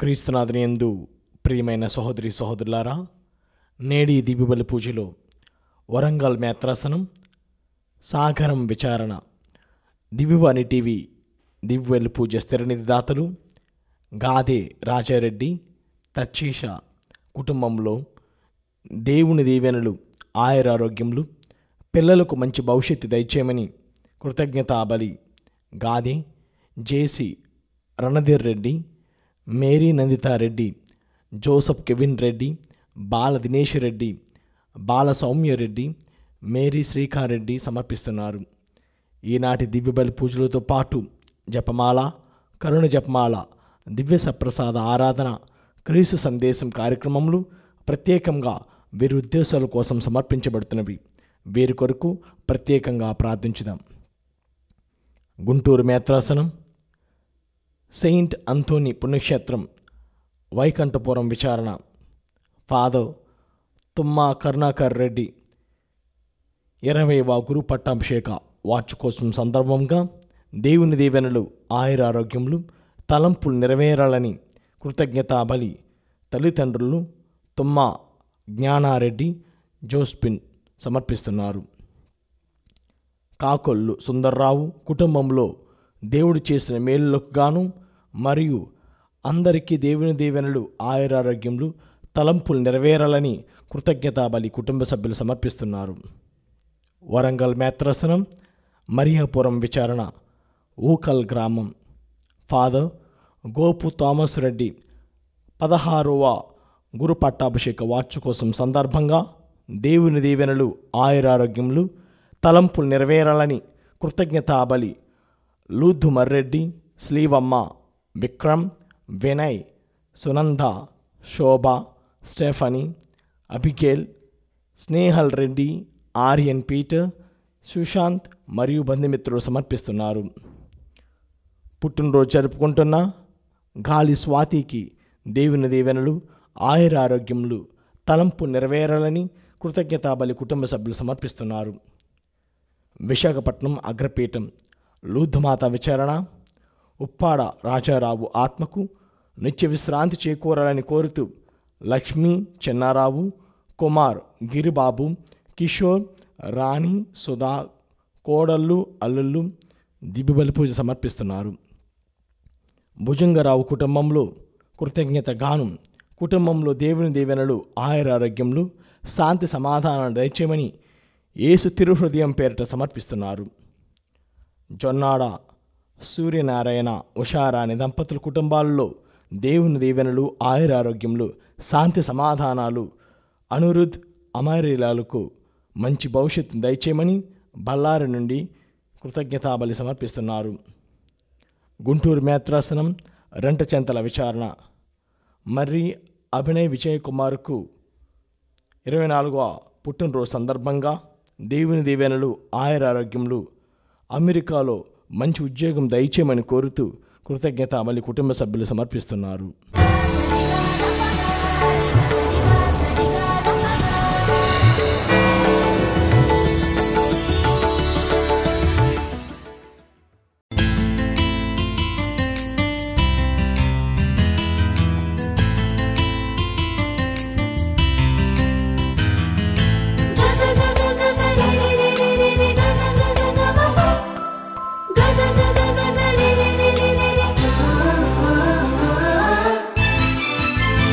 క్రీస్తునాథుని యందు ప్రియమైన సహోదరి సహోదరులారా నేడి దివ్యబలి పూజలో వరంగల్ మేత్రాసనం సాగరం విచారణ దివ్యవాణి టీవీ దివ్యబలి పూజ స్థిరనిధి దాతలు గాదే రాజారెడ్డి తర్చీష కుటుంబంలో దేవుని దీవెనలు ఆయురారోగ్యములు పిల్లలకు మంచి భవిష్యత్తు దయచేయమని కృతజ్ఞతాబలి Gade J C Ranadheer Reddy Mary Nanditha Reddy Joseph Kevin Reddy Bala Dinesh Reddy Bala Soumya Reddy Mary Sreeka Reddy సమర్పిస్తున్నారు ఈనాటి దివ్యబలి పూజలతో పాటు జపమాల కరుణ జపమాల దివ్య సప్రసాద ఆరాధన క్రీస్తు సందేశం కార్యక్రమములు ప్రత్యేకంగా వీరి ఉద్దేశాల కోసం సమర్పించబడుతున్నవి వీరి కొరకు ప్రత్యేకంగా ప్రార్థించుదాం గుంటూరు మేత్రాసనం సెయింట్ అంథోని పుణ్యక్షేత్రం వైకంఠపురం విచారణ ఫాదర్ తుమ్మా కరుణాకర్ రెడ్డి ఇరవైవ గురు పట్టాభిషేక వార్షికోత్సవం సందర్భంగా దేవుని దీవెనలు ఆయురారోగ్యములు తలంపులు నెరవేరాలని కృతజ్ఞతా బలి తల్లిదండ్రులు తుమ్మా జ్ఞానారెడ్డి జోస్పిన్ సమర్పిస్తున్నారు కాకొల్లు సుందర్రావు కుటుంబంలో దేవుడు చేసిన మేలులకు గాను మరియు అందరికీ దేవుని దీవెనలు ఆయురారోగ్యములు తలంపులు నెరవేరాలని కృతజ్ఞతాబలి కుటుంబ సభ్యులు సమర్పిస్తున్నారు వరంగల్ మేత్రసనం మరియాపురం విచారణ ఊకల్ గ్రామం ఫాదర్ గోపు థామస్ రెడ్డి పదహారవ గురు పట్టాభిషేక వార్షికోత్సవం సందర్భంగా దేవుని దీవెనలు ఆయురారోగ్యములు తలంపులు నెరవేరాలని కృతజ్ఞతాబలి Lourdu Marreddy Srivamma Vikram Vinay Sunanda Shobha Stephanie Abigail Snehal Reddy Aryan Peter Sushant మరియు బంధుమిత్రులు సమర్పిస్తున్నారు పుట్టినరోజు జరుపుకుంటున్న గాలి స్వాతికి దేవుని దీవెనలు ఆయురారోగ్యములు తలంపు నెరవేరాలని కృతజ్ఞతాబలి కుటుంబ సభ్యులు సమర్పిస్తున్నారు విశాఖపట్నం అగ్రపీఠం లూధుమాత విచారణ ఉప్పాడ రాజారావు ఆత్మకు నిత్య విశ్రాంతి చేకూరాలని కోరుతూ లక్ష్మీ చెన్నారావు కుమార్ గిరిబాబు కిషోర్ రాణి సుధా కోడళ్ళు అల్లుళ్ళు దిబ్బిబలి పూజ సమర్పిస్తున్నారు భుజంగరావు కుటుంబంలో కృతజ్ఞత గానం కుటుంబంలో దేవుని దీవెనలు ఆయురారోగ్యములు శాంతి సమాధానం దయచేయమని యేసు తిరుహృదయం పేరిట సమర్పిస్తున్నారు జొన్నాడ సూర్యనారాయణ ఉషారాణి దంపతుల కుటుంబాల్లో దేవుని దీవెనలు ఆయురారోగ్యములు శాంతి సమాధానాలు అనురుద్ అమరీలాలకు మంచి భవిష్యత్తు దయచేయమని బళ్ళారి నుండి కృతజ్ఞతాబలి సమర్పిస్తున్నారు గుంటూరు మేత్రాసనం రెంటచెంతల విచారణ మర్రి అభినయ్ విజయ్ కుమార్కు ఇరవై నాలుగవ పుట్టినరోజు సందర్భంగా దేవుని దీవెనలు ఆయురారోగ్యములు అమెరికాలో మంచి ఉద్యోగం దయచేయమని కోరుతూ కృతజ్ఞతాబలి కుటుంబ సభ్యులు సమర్పిస్తున్నారు గద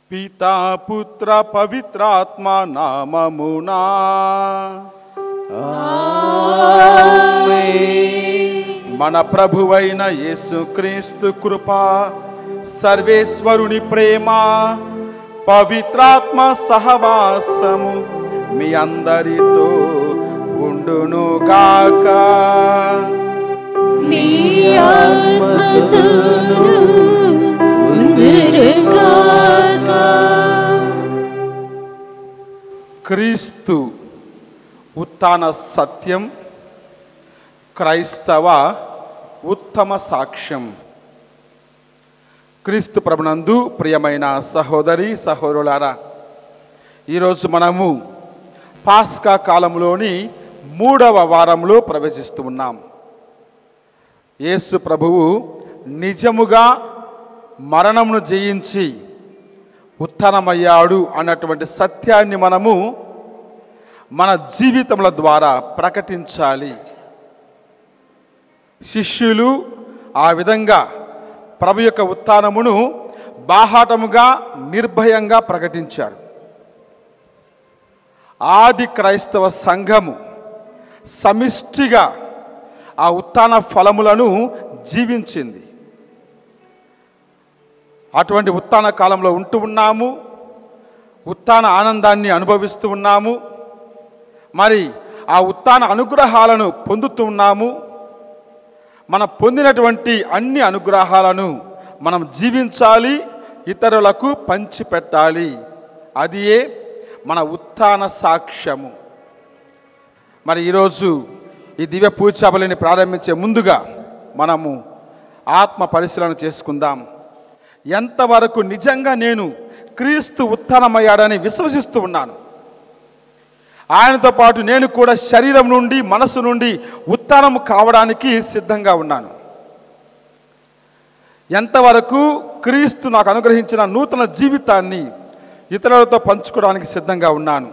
పితా పుత్ర పవిత్రాత్మ నామమునా మన ప్రభువైన యేసుక్రీస్తు కృప సర్వేశ్వరుని ప్రేమ పవిత్రాత్మ సహవాసము మీ అందరితో ఉండునుగాక నీ ఆత్మతోను ఉందురుగాక క్రీస్తు ఉత్థాన సత్యం క్రైస్తవ ఉత్తమ సాక్ష్యం క్రీస్తు ప్రభునందు ప్రియమైన సహోదరి సహోదరులారా ఈరోజు మనము పాస్కా కాలంలోని మూడవ వారంలో ప్రవేశిస్తూ ఉన్నాం యేసు ప్రభువు నిజముగా మరణమును జయించి ఉత్థానమయ్యాడు అన్నటువంటి సత్యాన్ని మనము మన జీవితముల ద్వారా ప్రకటించాలి శిష్యులు ఆ విధంగా ప్రభు యొక్క ఉత్థానమును బాహాటముగా నిర్భయంగా ప్రకటించారు ఆది క్రైస్తవ సంఘము సమిష్టిగా ఆ ఉత్థాన ఫలములను జీవించింది అటువంటి ఉత్థాన కాలంలో ఉంటూ ఉన్నాము ఉత్థాన ఆనందాన్ని అనుభవిస్తూ ఉన్నాము మరి ఆ ఉత్థాన అనుగ్రహాలను పొందుతూ ఉన్నాము మనం పొందినటువంటి అన్ని అనుగ్రహాలను మనం జీవించాలి ఇతరులకు పంచిపెట్టాలి అది ఏ మన ఉత్థాన సాక్ష్యము మరి ఈరోజు ఈ దివ్య పూజాబలిని ప్రారంభించే ముందుగా మనము ఆత్మ పరిశీలన చేసుకుందాం ఎంతవరకు నిజంగా నేను క్రీస్తు ఉత్థానమయ్యాడని విశ్వసిస్తూ ఉన్నాను ఆయనతో పాటు నేను కూడా శరీరం నుండి మనసు నుండి ఉత్థానం కావడానికి సిద్ధంగా ఉన్నాను ఎంతవరకు క్రీస్తు నాకు అనుగ్రహించిన నూతన జీవితాన్ని ఇతరులతో పంచుకోవడానికి సిద్ధంగా ఉన్నాను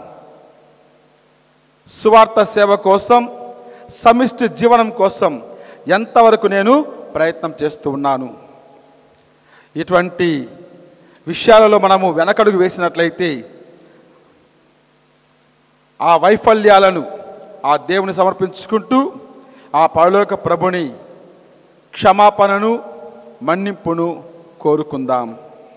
సువార్త సేవ కోసం సమిష్టి జీవనం కోసం ఎంతవరకు నేను ప్రయత్నం చేస్తూ ఉన్నాను ఇటువంటి విషయాలలో మనము వెనకడుగు వేసినట్లయితే ఆ వైఫల్యాలను ఆ దేవుని సమర్పించుకుంటూ ఆ పరలోక ప్రభుని క్షమాపణను మన్నింపును కోరుకుందాం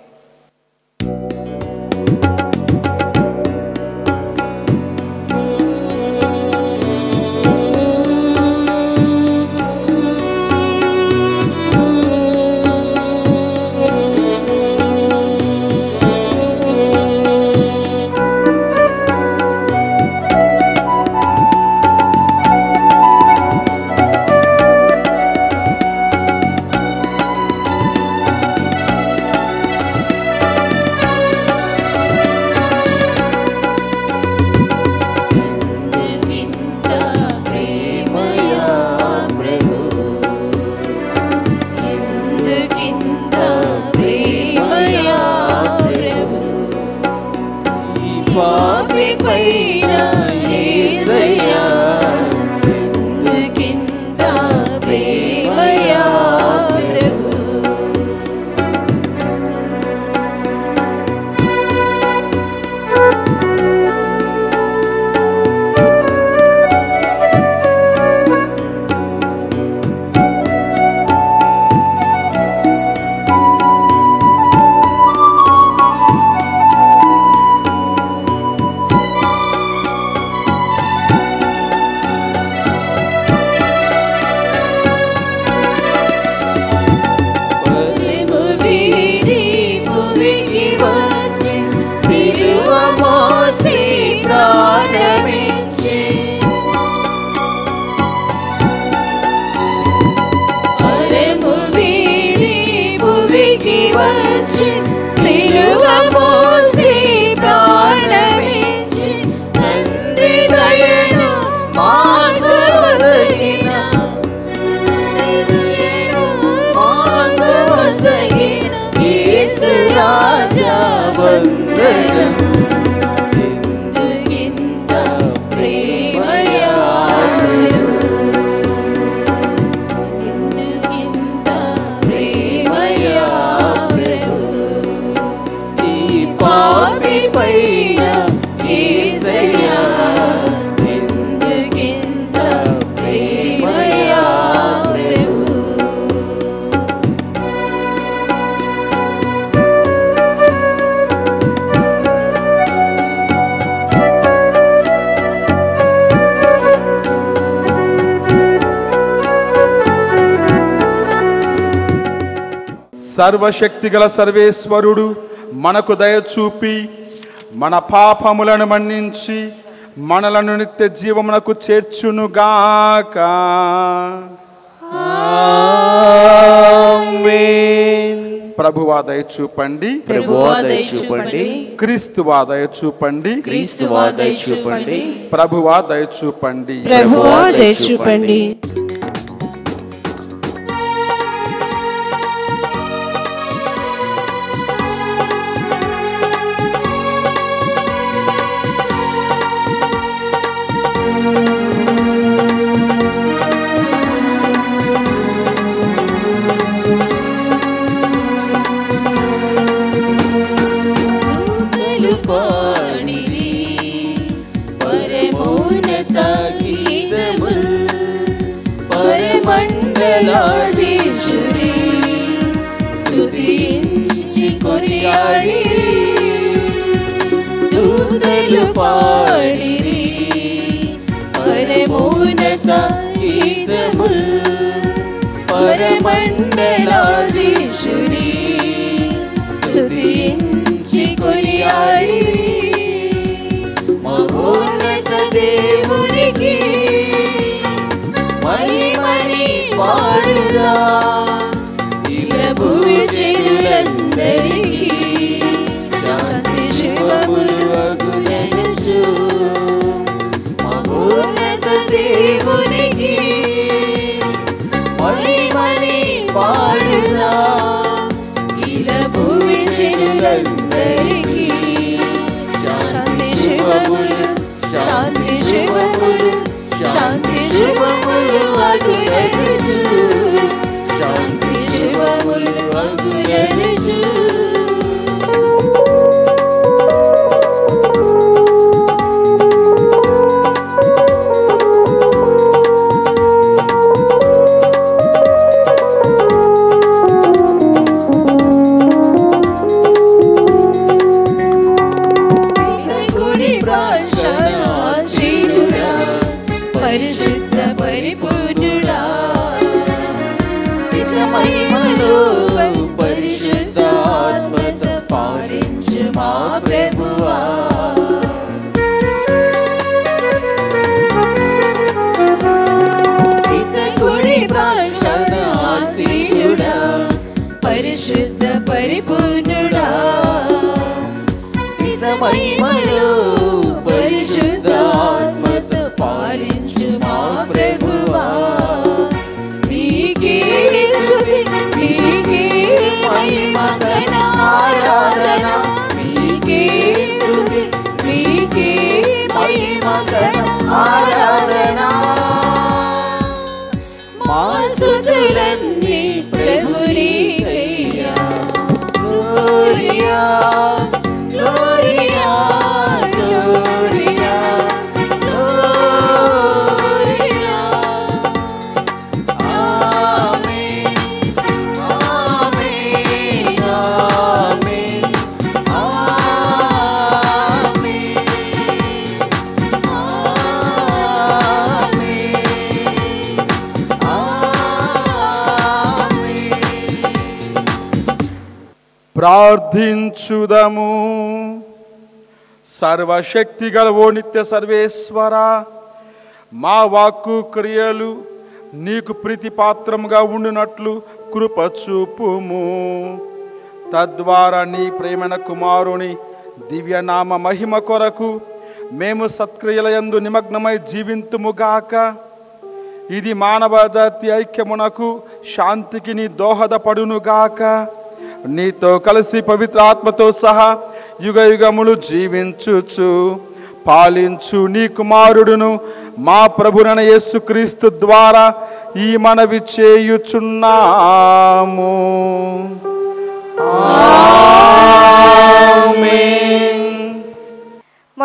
ఎందుకింత ప్రేమయా ప్రభు ఎందుకింత ప్రేమయా ప్రభు ఈ పాపి పైన యేసయ్యా ఎందుకింత ప్రేమయా ప్రభు పరము వీడి భువికి వచ్చి సిలువ మోసి ప్రాణమిచ్చి పరము వీడి భువికి వచ్చి సిలువ మోసి ప్రాణమిచ్చి తండ్రి దయను మాకు ఒసగిన ప్రేమయా పాపి పైన యేసయ్యా ఎందుకింత ప్రేమయా ప్రభు సర్వశక్తిగల సర్వేశ్వరుడు మనకు దయ చూపి మన పాపములను మన్నించి మనలను నిత్య జీవమునకు చేర్చునుగాక ప్రభువా దయ చూపండి ప్రభువా దయ చూపండి క్రీస్తువా దయ చూపండి క్రీస్తువా దయ చూపండి ప్రభువా దయ చూపండి ప్రభువా దయ చూపండి పాడిరి పరమోన్నత గీతముల్ పరమండలాధీశురి స్తుతించి కొనియాడి దూతలు పాడిరి పరమోన్నత గీతముల్ పరమండలాధీశురి స్తుతించి కొనియాడిరి మహోన్నత దేవునికి మహిమని పాడుదా ఇలా భూమి చెరులందరికీ శాంతి శివములు అగులనుచు మహోన్నత దేవునికి మహిమని పాడుదా ఇలా భూమి చెరులందరికీ శాంతి శివములు శాంతి శివములు శాంతి శివములు అగులనుచు శాంతి శివములు అగులనుచు గుడి ప్రాశనాశీలుడా పరిశుద్ధ పరిపూర్ణుడా పిత మహిమలో పరిశుద్ధ ఆత్మత పాలించు మా ప్రభువా పిత గుడి ప్రాశనాశీలుడా పరిశుద్ధ పరిపూర్ణుడా పిత మహిమలో పరిశుద్ధాత్మతో పాలించు మా ప్రభువా నీకే స్తుతి నీకే మహిమ ఘన ఆరాధన నీకే స్తుతి నీకే మహిమ ఘన ఆరాధన మా స్తుతులన్నీ ప్రభునికయ్యా Gloria, Gloria, Gloria, Gloria. Amen, Amen, Amen, ప్రార్థించుదము సర్వశక్తి గల ఓ నిత్య సర్వేశ్వర మా వాక్కు క్రియలు నీకు ప్రీతిపాత్రముగా ఉండునట్లు కృప చూపుము తద్వారా నీ ప్రేమన కుమారుని దివ్యనామ మహిమ కొరకు మేము సత్క్రియలయందు నిమగ్నమై జీవింతుముగాక ఇది మానవ జాతి ఐక్యమునకు శాంతికి నీ దోహదపడునుగాక నీతో కలిసి పవిత్ర ఆత్మతో సహా యుగ యుగములు జీవించుచు పాలించు నీ కుమారుడును మా ప్రభునన యేసుక్రీస్తు ద్వారా ఈ మనవి చేయుచున్నాము Amen.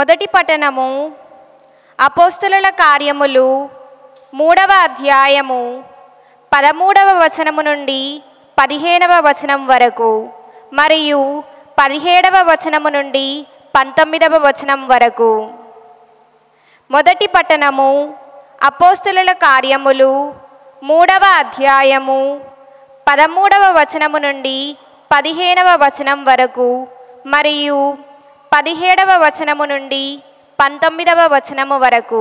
మొదటి పట్టణము అపోస్తుల కార్యములు మూడవ అధ్యాయము పదమూడవ వచనము నుండి పదిహేనవ వచనం వరకు మరియు పదిహేడవ వచనము నుండి పంతొమ్మిదవ వచనం వరకు మొదటి పట్టణము అపోస్తుల కార్యములు మూడవ అధ్యాయము పదమూడవ వచనము నుండి పదిహేనవ వచనం వరకు మరియు పదిహేడవ వచనము నుండి పంతొమ్మిదవ వచనము వరకు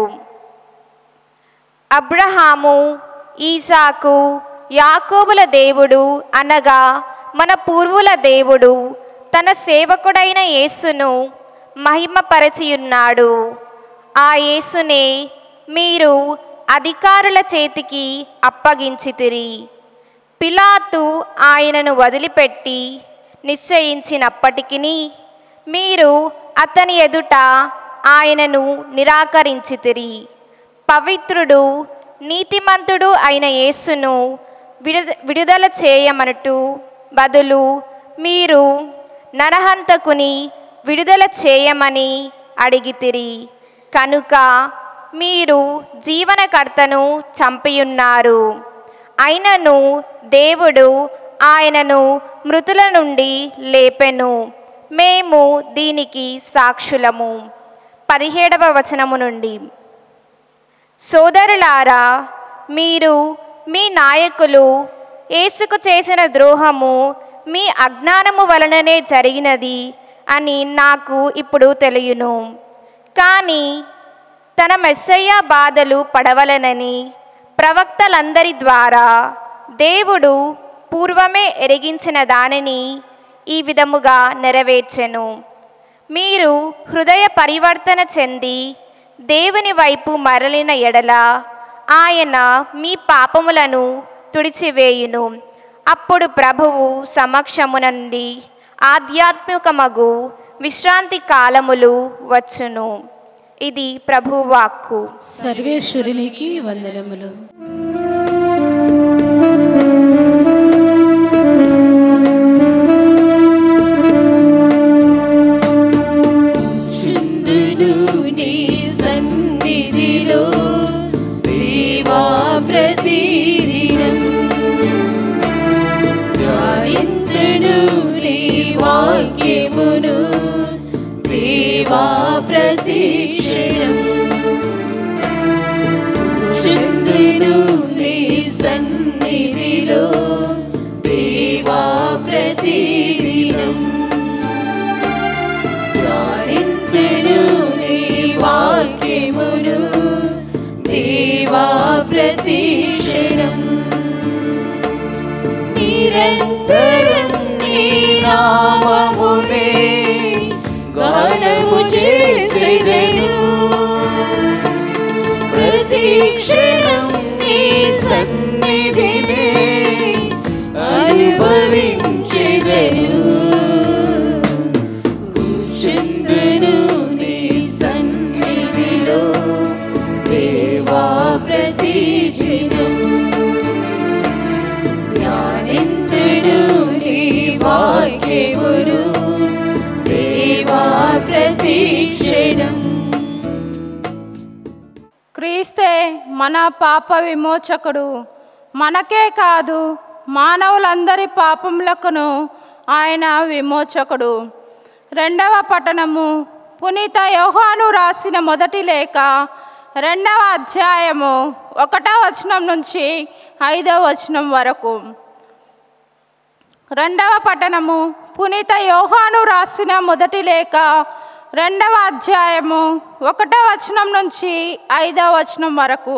అబ్రహాము ఈసాకు యాకోబుల దేవుడు అనగా మన పూర్వుల దేవుడు తన సేవకుడైన యేసును మహిమపరచియున్నాడు ఆ యేసునే మీరు అధికారుల చేతికి అప్పగించితిరి పిలాతు ఆయనను వదిలిపెట్టి నిశ్చయించినప్పటికీ మీరు అతని ఎదుట ఆయనను నిరాకరించితిరి పవిత్రుడు నీతిమంతుడు అయిన యేసును విడుద విడుదల చేయమనుటూ బదులు మీరు నరహంతకుని విడుదల చేయమని అడిగితిరి కనుక మీరు జీవనకర్తను చంపియున్నారు అయినను దేవుడు ఆయనను మృతుల నుండి లేపెను మేము దీనికి సాక్షులము పదిహేడవ వచనము నుండి సోదరులారా మీరు మీ నాయకులు యేసుకు చేసిన ద్రోహము మీ అజ్ఞానము వలననే జరిగినది అని నాకు ఇప్పుడు తెలియను కానీ తన మెస్సయ్య బాధలు పడవలనని ప్రవక్తలందరి ద్వారా దేవుడు పూర్వమే ఎరిగించిన దానిని ఈ విధముగా నెరవేర్చెను మీరు హృదయ పరివర్తన చెంది దేవుని వైపు మరలిన ఎడల ఆయన మీ పాపములను తుడిచివేయును అప్పుడు ప్రభువు సమక్షమునండి ఆధ్యాత్మికమగు విశ్రాంతి కాలములు వచ్చును ఇది ప్రభువాక్కు సర్వేశ్వరునికి వందనములు చిందును నీ సన్నిధిలో దేవా ప్రతిదినం ధ్యానింతును నీ వాక్యమును దేవా ప్రతిక్షణం చిందును నీ సన్నిధిలో దేవా ప్రతిదినం ధ్యానింతును నీ వాక్యమును దేవా ప్రతిక్షణం నిరంతరం నీ నామమునే గానము చేసేదను ప్రతిక్షణం నీ సన్నిధినే అనుభవించెదను కూర్చుందును నీ సన్నిధిలో దేవా ప్రతిదినం ధ్యానింతును నీ వాక్యమును దేవా ప్రతిక్షణం క్రీస్తే మన పాప విమోచకుడు మనకే కాదు మానవులందరి పాపములకును ఆయన విమోచకుడు రెండవ పట్టణము పునీత యోహాను రాసిన మొదటి లేఖ రెండవ అధ్యాయము ఒకటవ వచనం నుంచి ఐదవ వచనం వరకు రెండవ పట్టణము పునీత యోహాను రాసిన మొదటి లేఖ రెండవ అధ్యాయము ఒకటవ వచనం నుంచి ఐదవ వచనం వరకు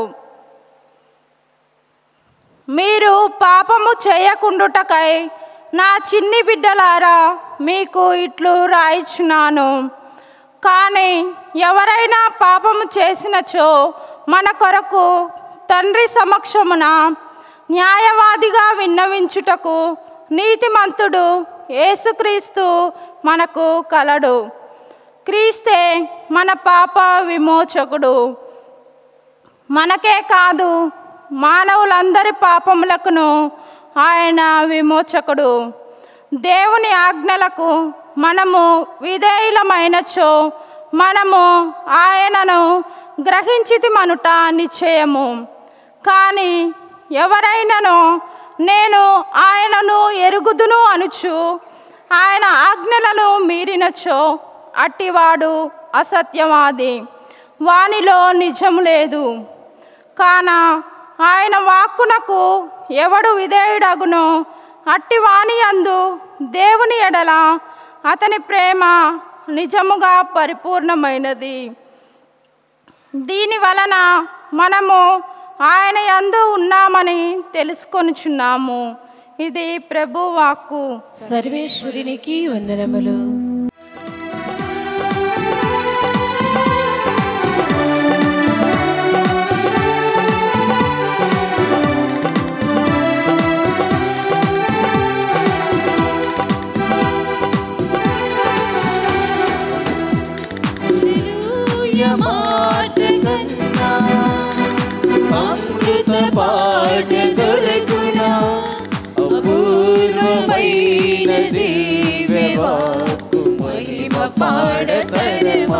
మీరు పాపము చేయకుండుటకై నా చిన్ని బిడ్డలారా మీకు ఇట్లు రాయిచున్నాను కానీ ఎవరైనా పాపము చేసినచో మన కొరకు తండ్రి సమక్షమున న్యాయవాదిగా విన్నవించుటకు నీతిమంతుడు యేసుక్రీస్తు మనకు కలడు క్రీస్తే మన పాప విమోచకుడు మనకే కాదు మానవులందరి పాపములకును ఆయన విమోచకుడు దేవుని ఆజ్ఞలకు మనము విధేయులమైనచో మనము ఆయనను గ్రహించితిమనుట నిశ్చయము కానీ ఎవరైనాను నేను ఆయనను ఎరుగుదును అనుచు ఆయన ఆజ్ఞలను మీరినచో అట్టివాడు అసత్యవాది వానిలో నిజం లేదు కాన ఆయన వాక్కునకు ఎవడు విధేయుడగునో అట్టి వాణి అందు దేవుని ఎడల అతని ప్రేమ నిజముగా పరిపూర్ణమైనది దీని వలన మనము ఆయన యందు ఉన్నామని తెలుసుకొనుచున్నాము ఇది ప్రభు వాక్కు సర్వేశ్వరునికి వందనములు అమృత పాట దొరకునా అపూర్వమైన దివ్యవాక్కు మహిమ పాడతరమా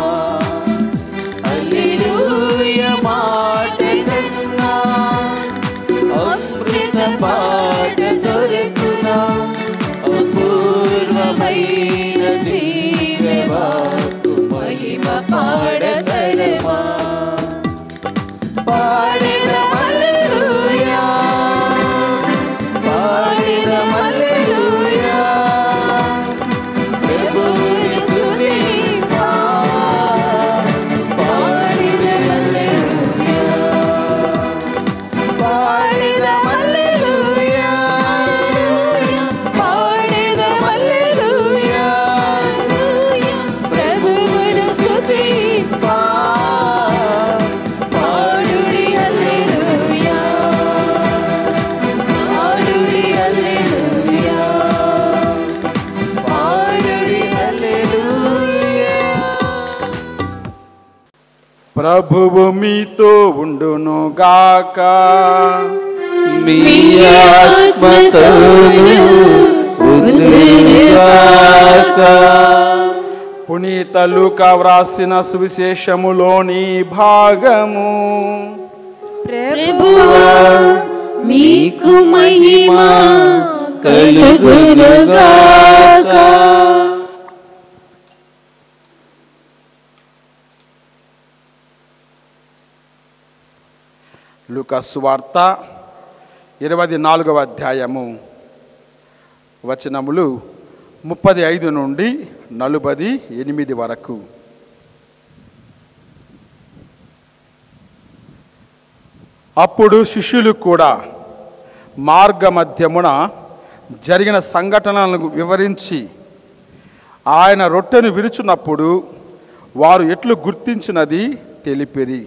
హల్లెలూయ మాట కన్నా అమృత పాట దొరకునా అపూర్వమైన దివ్యవాక్కు మహిమ పాడతరమా పాడిన హల్లెలూయా పాడిన హల్లెలూయా ప్రభువుని స్తుతింపా పాడిన హల్లెలూయా పాడిన హల్లెలూయా పాడిన హల్లెలూయా ప్రభువుని స్తుతింపా పాడుడి హల్లెలూయా పాడుడి హల్లెలూయా పాడుడి హల్లెలూయా ప్రభువు మీతో ఉండును గాక మీ ఆత్మతోను ఉందురుగాక పునీత లూకా వ్రాసిన సువిశేషములోని భాగము ప్రభువా మీకు మహిమ కలుగునుగాక లూకస్ వార్త ఇరవై నాలుగవ అధ్యాయము వచనములు ముప్పది ఐదు నుండి నలుబది ఎనిమిది వరకు అప్పుడు శిష్యులు కూడా మార్గమధ్యమున జరిగిన సంఘటనలను వివరించి ఆయన రొట్టెను విరుచున్నప్పుడు వారు ఎట్లు గుర్తించినది తెలిపిరి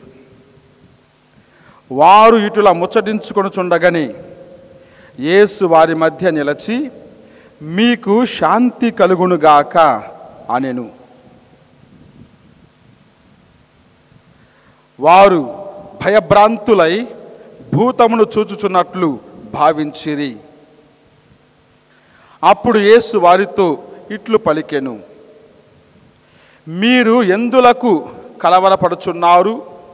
వారు ఇటుల ముచ్చటించుకొనుచుండగని యేసు వారి మధ్య నిలచి మీకు శాంతి కలుగునుగాక అనెను వారు భయభ్రాంతులై భూతమును చూచుచున్నట్లు భావించిరి అప్పుడు యేసు వారితో ఇట్లు పలికెను మీరు ఎందులకు కలవరపడుచున్నారు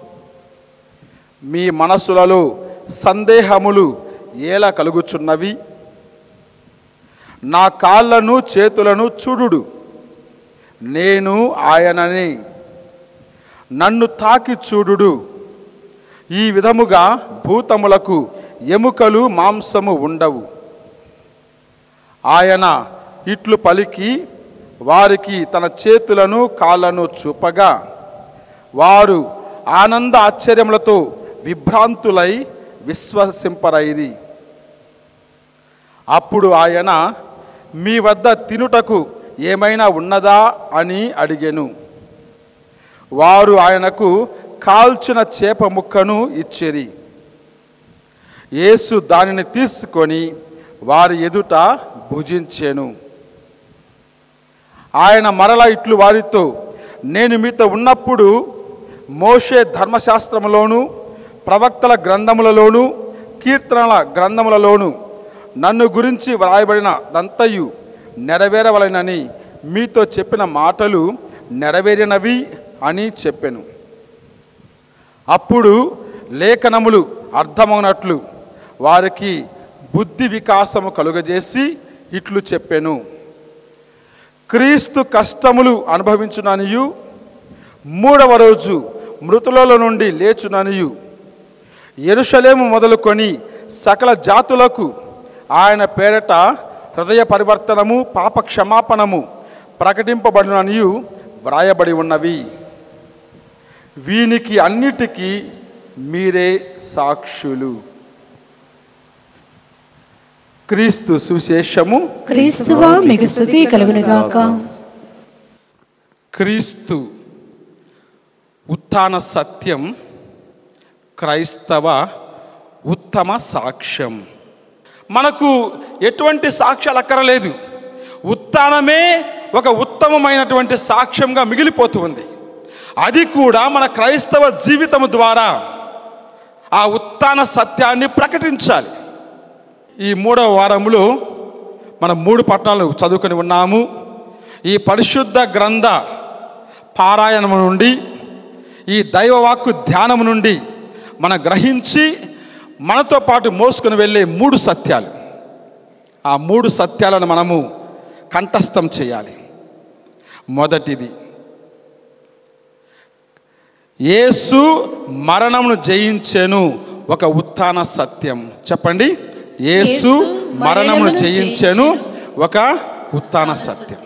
మీ మనసులలో సందేహములు ఎలా కలుగుచున్నవి నా కాళ్ళను చేతులను చూడుడు నేను ఆయనని నన్ను తాకి చూడుడు ఈ విధముగా భూతములకు ఎముకలు మాంసము ఉండవు ఆయన ఇట్లు పలికి వారికి తన చేతులను కాళ్ళను చూపగా వారు ఆనంద ఆశ్చర్యములతో విభ్రాంతులై విశ్వసింపరైరి అప్పుడు ఆయన మీ వద్ద తినుటకు ఏమైనా ఉన్నదా అని అడిగెను వారు ఆయనకు కాల్చిన చేప ముక్కను ఇచ్చిరి యేసు దానిని తీసుకొని వారి ఎదుట భుజించెను ఆయన మరల ఇట్లు వారితో నేను మీతో ఉన్నప్పుడు మోషే ధర్మశాస్త్రములోను ప్రవక్తల గ్రంథములలోను కీర్తనల గ్రంథములలోను నన్ను గురించి వ్రాయబడిన దంతయు నెరవేరవలెనని మీతో చెప్పిన మాటలు నెరవేరినవి అని చెప్పెను అప్పుడు లేఖనములు అర్థమవునట్లు వారికి బుద్ధి వికాసము కలుగజేసి ఇట్లు చెప్పెను క్రీస్తు కష్టములు అనుభవించుననియు మూడవ రోజు మృతులలో నుండి లేచుననియు ఎరుషలేము మొదలుకొని సకల జాతులకు ఆయన పేరట హృదయ పరివర్తనము పాప క్షమాపణము ప్రకటింపబడిననియు వ్రాయబడి ఉన్నవి వీనికి అన్నిటికీ మీరే సాక్షులు క్రీస్తు సుశేషము క్రీస్తువా మీకు స్థుతి కలుగునుగాక క్రీస్తు ఉత్థాన సత్యం క్రైస్తవ ఉత్తమ సాక్ష్యం మనకు ఎటువంటి సాక్ష్యాలు అక్కరలేదు ఉత్థానమే ఒక ఉత్తమమైనటువంటి సాక్ష్యంగా మిగిలిపోతుంది అది కూడా మన క్రైస్తవ జీవితం ద్వారా ఆ ఉత్థాన సత్యాన్ని ప్రకటించాలి ఈ మూడవ వారంలో మనం మూడు పట్టణాలు చదువుకొని ఉన్నాము ఈ పరిశుద్ధ గ్రంథ పారాయణము నుండి ఈ దైవవాక్కు ధ్యానము నుండి మనం గ్రహించి మనతో పాటు మోసుకొని వెళ్ళే మూడు సత్యాలు ఆ మూడు సత్యాలను మనము కంఠస్థం చేయాలి మొదటిది యేసు మరణమును జయించెను ఒక ఉత్థాన సత్యం చెప్పండి యేసు మరణమును జయించెను ఒక ఉత్థాన సత్యం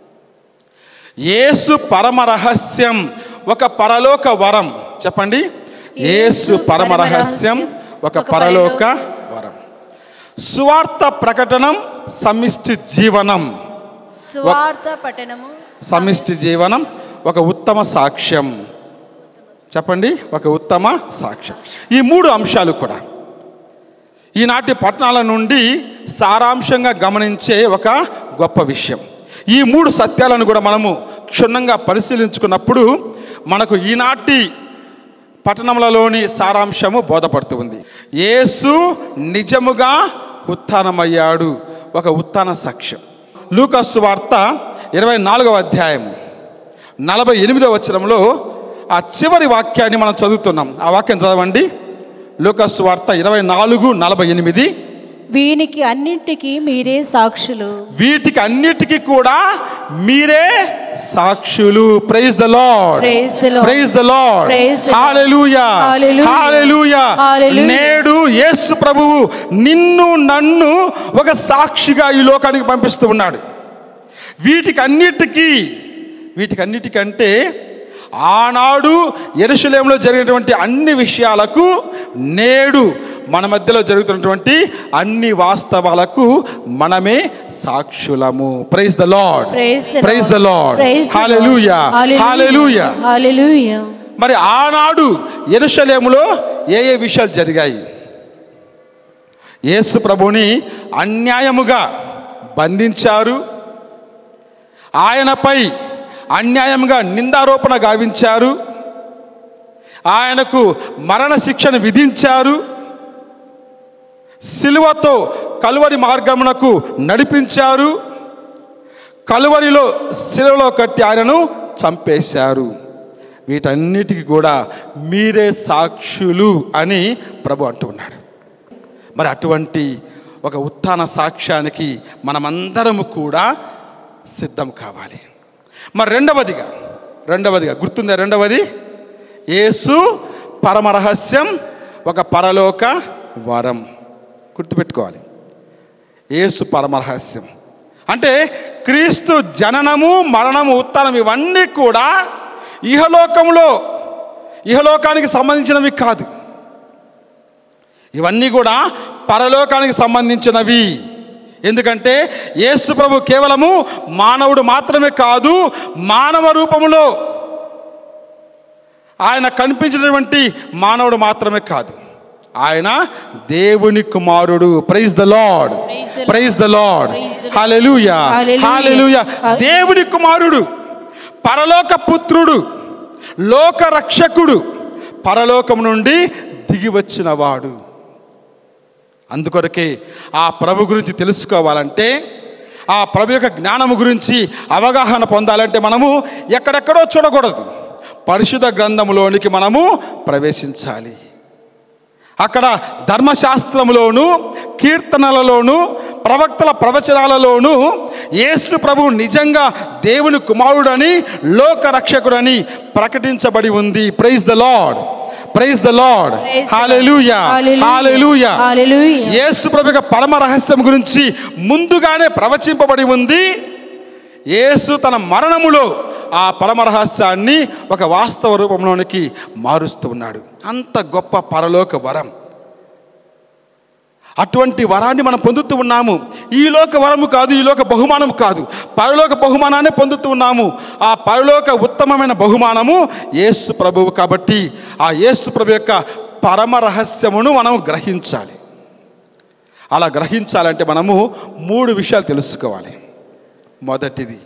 యేసు పరమ రహస్యం ఒక పరలోక వరం చెప్పండి యేసు పరమ రహస్యం ఒక పరలోక వరం సువార్త ప్రకటనం సమిష్టి జీవనం స్వార్థ పఠనము సమిష్టి జీవనం ఒక ఉత్తమ సాక్ష్యం చెప్పండి ఒక ఉత్తమ సాక్ష్యం ఈ మూడు అంశాలు కూడా ఈనాటి పట్టణాల నుండి సారాంశంగా గమనించే ఒక గొప్ప విషయం ఈ మూడు సత్యాలను కూడా మనము క్షుణ్ణంగా పరిశీలించుకున్నప్పుడు మనకు ఈనాటి పట్టణములలోని సారాంశము బోధపడుతుంది యేసు నిజముగా ఉత్థానమయ్యాడు ఒక ఉత్థాన సాక్ష్యం లూకస్సు వార్త ఇరవై నాలుగవ అధ్యాయం నలభై ఎనిమిదవ వచనంలో ఆ చివరి వాక్యాన్ని మనం చదువుతున్నాం ఆ వాక్యం చదవండి లూకస్సు వార్త ఇరవై నాలుగు నలభై ఎనిమిది వీనికి అన్నింటికి మీరే సాక్షులు వీటికి అన్నిటికీ కూడా మీరే సాక్షులు praise the Lord Praise the Lord. Praise the Lord Praise the Lord. Hallelujah Hallelujah. Hallelujah Hallelujah. నేడు యేసు ప్రభువు నిన్ను నన్ను ఒక సాక్షిగా ఈ లోకానికి పంపిస్తూ ఉన్నాడు వీటికి అన్నిటికీ వీటికి అన్నిటికంటే ఆనాడు ఎరుషలేంలో జరిగినటువంటి అన్ని విషయాలకు నేడు మన మధ్యలో జరుగుతున్నటువంటి అన్ని వాస్తవాలకు మనమే సాక్షులము praise the Lord Praise the praise the Lord. Lord Praise the Lord. Hallelujah Hallelujah. Hallelujah Hallelujah. మరి ఆనాడు ఎరుషలేములో ఏ ఏ విషయాలు జరిగాయి యేసు ప్రభుని అన్యాయముగా బంధించారు ఆయనపై అన్యాయంగా నిందారోపణ గావించారు ఆయనకు మరణ శిక్షను విధించారు సిలువతో కలువరి మార్గమునకు నడిపించారు కలువరిలో శిలువలో కట్టి ఆయనను చంపేశారు వీటన్నిటికీ కూడా మీరే సాక్షులు అని ప్రభు అంటున్నాడు మరి అటువంటి ఒక ఉత్థాన సాక్ష్యానికి మనమందరము కూడా సిద్ధం కావాలి మరి రెండవదిగా రెండవదిగా గుర్తుందా రెండవది యేసు పరమ రహస్యం ఒక పరలోక వరం గుర్తుపెట్టుకోవాలి యేసు పరమ రహస్యం అంటే క్రీస్తు జననము మరణము ఉత్థానం ఇవన్నీ కూడా ఇహలోకంలో ఇహలోకానికి సంబంధించినవి కాదు ఇవన్నీ కూడా పరలోకానికి సంబంధించినవి ఎందుకంటే యేసు ప్రభు కేవలము మానవుడు మాత్రమే కాదు మానవ రూపములో ఆయన కనిపించినటువంటి మానవుడు మాత్రమే కాదు ఆయన దేవుని కుమారుడు praise the lord praise the lord hallelujah Hallelujah. Hallelujah దేవుని కుమారుడు పరలోక పుత్రుడు లోక రక్షకుడు పరలోకం నుండి దిగి వచ్చిన వాడు అందుకొరకే ఆ ప్రభు గురించి తెలుసుకోవాలంటే ఆ ప్రభు యొక్క జ్ఞానము గురించి అవగాహన పొందాలంటే మనము ఎక్కడెక్కడో చూడకూడదు పరిశుద్ధ గ్రంథములోనికి మనము ప్రవేశించాలి అక్కడ ధర్మశాస్త్రములోను కీర్తనలలోను ప్రవక్తల ప్రవచనాలలోను యేసు ప్రభు నిజంగా దేవుని కుమారుడని లోక రక్షకుడని ప్రకటించబడి ఉంది praise the lord praise the Lord Praise the Lord. Hallelujah Hallelujah. Hallelujah Hallelujah. యేసు ప్రభు యొక్క పరమ రహస్యం గురించి ముందుగానే ప్రవచింపబడి ఉంది యేసు తన మరణములో ఆ పరమ రహస్యాన్ని ఒక వాస్తవ రూపంలోనికి మారుస్తూ ఉన్నాడు అంత గొప్ప పరలోక వరం అటువంటి వరాన్ని మనం పొందుతూ ఉన్నాము ఈ లోక వరము కాదు ఈ లోక బహుమానం కాదు పరలోక బహుమానాన్ని పొందుతూ ఉన్నాము ఆ పరలోక ఉత్తమమైన బహుమానము యేసు ప్రభువు కాబట్టి ఆ యేసు ప్రభు యొక్క పరమ రహస్యమును మనం గ్రహించాలి అలా గ్రహించాలంటే మనము మూడు విషయాలు తెలుసుకోవాలి మొదటిది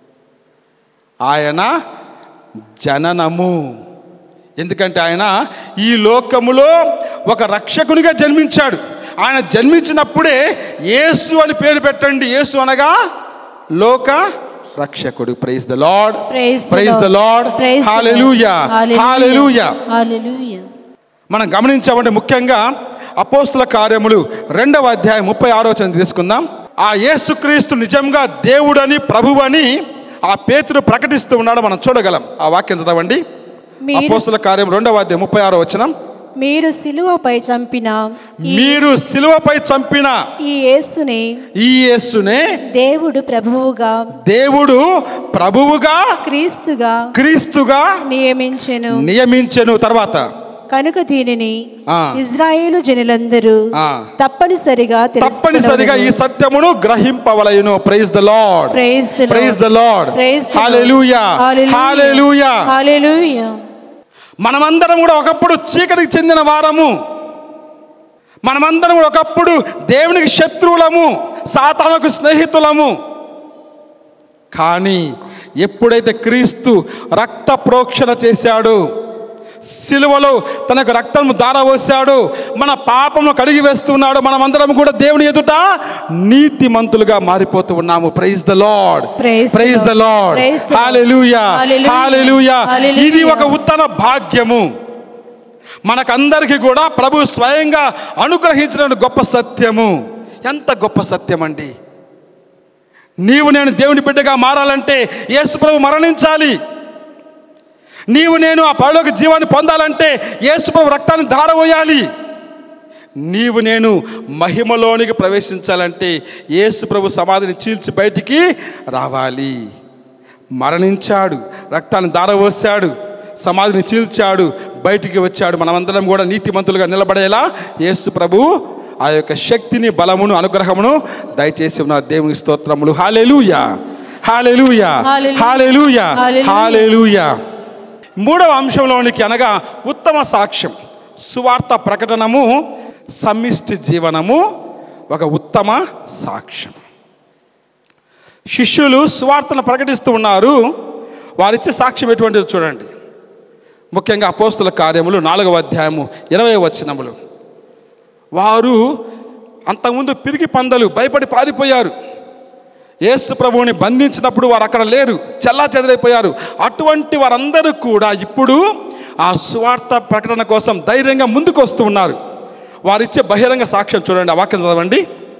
ఆయన జననము ఎందుకంటే ఆయన ఈ లోకములో ఒక రక్షకునిగా జన్మించాడు ఆయన జన్మించినప్పుడే యేసు అని పేరు పెట్టండి యేసు అనగా లోక రక్షకుడు praise the Lord Praise the praise the Lord. Lord Praise the Lord. Hallelujah Hallelujah. Hallelujah Hallelujah. మనం గమనించామంటే ముఖ్యంగా అపోస్తుల కార్యములు రెండవ అధ్యాయం ముప్పై ఆరో వచనం తీసుకుందాం ఆ యేసుక్రీస్తు నిజంగా దేవుడని ప్రభువని ఆ పేతురు ప్రకటిస్తూ ఉన్నాడు మనం చూడగలం ఆ వాక్యం చదవండి మీరు అపోస్తుల కార్యం రెండవ అధ్యాయం ముప్పై ఆరో వచనం మీరు సిలువపై చంపిన ఈ- మీరు సిలువపై చంపిన ఈ యేసుని ఈ యేసునే దేవుడు ప్రభువుగా దేవుడు ప్రభువుగా క్రీస్తుగా క్రీస్తుగా నియమించెను నియమించెను తర్వాత కనుక దీనిని ఆ. ఇజ్రాయేలు జనులందరూ ఆ. తప్పనిసరిగా తప్పనిసరిగా ఈ సత్యమును గ్రహింపవలయును praise the Lord Praise the Lord. Praise the Lord Praise the Lord. Hallelujah hallelujah hallelujah మనమందరం కూడా ఒకప్పుడు చీకటికి చెందిన వారము మనమందరం కూడా ఒకప్పుడు దేవునికి శత్రువులము సాతానుకు స్నేహితులము కానీ ఎప్పుడైతే క్రీస్తు రక్త ప్రోక్షణ చేశాడు సిలువలో తనకు రక్తం దారవోసాడు మన పాపమును కడిగి వేస్తున్నాడు మనమందరం కూడా దేవుని ఎదుట నీతిమంతులుగా మారిపోతూ ఉన్నాము praise the Lord Praise the praise the Lord. Lord Praise the Lord. Hallelujah Hallelujah. Hallelujah Hallelujah. ఇది ఒక ఉత్తమ భాగ్యము మనకందరికీ కూడా ప్రభు స్వయంగా అనుగ్రహించిన గొప్ప సత్యము ఎంత గొప్ప సత్యం అండి నీవు నేను దేవుని బిడ్డగా మారాలంటే యేసు ప్రభు మరణించాలి నీవు నేను ఆ పరలోక జీవాన్ని పొందాలంటే యేసు ప్రభు రక్తాన్ని ధారపోయాలి నీవు నేను మహిమలోనికి ప్రవేశించాలంటే యేసు ప్రభు సమాధిని చీల్చి బయటికి రావాలి మరణించాడు రక్తాన్ని దారవోసాడు సమాధిని చీల్చాడు బయటికి వచ్చాడు మనమందరం కూడా నీతిమంతులుగా నిలబడేలా యేసు ప్రభు ఆ యొక్క శక్తిని బలమును అనుగ్రహమును దయచేసి ఉన్న దేవుని స్తోత్రములు hallelujah hallelujah Hallelujah. Hallelujah Hallelujah. Hallelujah మూడవ అంశంలోనికి అనగా ఉత్తమ సాక్ష్యం సువార్త ప్రకటనము సమిష్టి జీవనము ఒక ఉత్తమ సాక్ష్యం శిష్యులు సువార్తను ప్రకటిస్తూ ఉన్నారు వారిచ్చే సాక్ష్యం ఎటువంటిది చూడండి ముఖ్యంగా అపోస్తుల కార్యములు నాలుగవ అధ్యాయము ఇరవై వచనములు వారు అంతకుముందు పిరిగి పందలు భయపడి పారిపోయారు యేసు ప్రభువుని బంధించినప్పుడు వారు అక్కడ లేరు చల్లా చెదరైపోయారు అటువంటి వారందరూ కూడా ఇప్పుడు ఆ సువార్త ప్రకటన కోసం ధైర్యంగా ముందుకు వస్తూ ఉన్నారు వారిచ్చే బహిరంగ సాక్ష్యం చూడండి ఆ వాక్యం చదవండి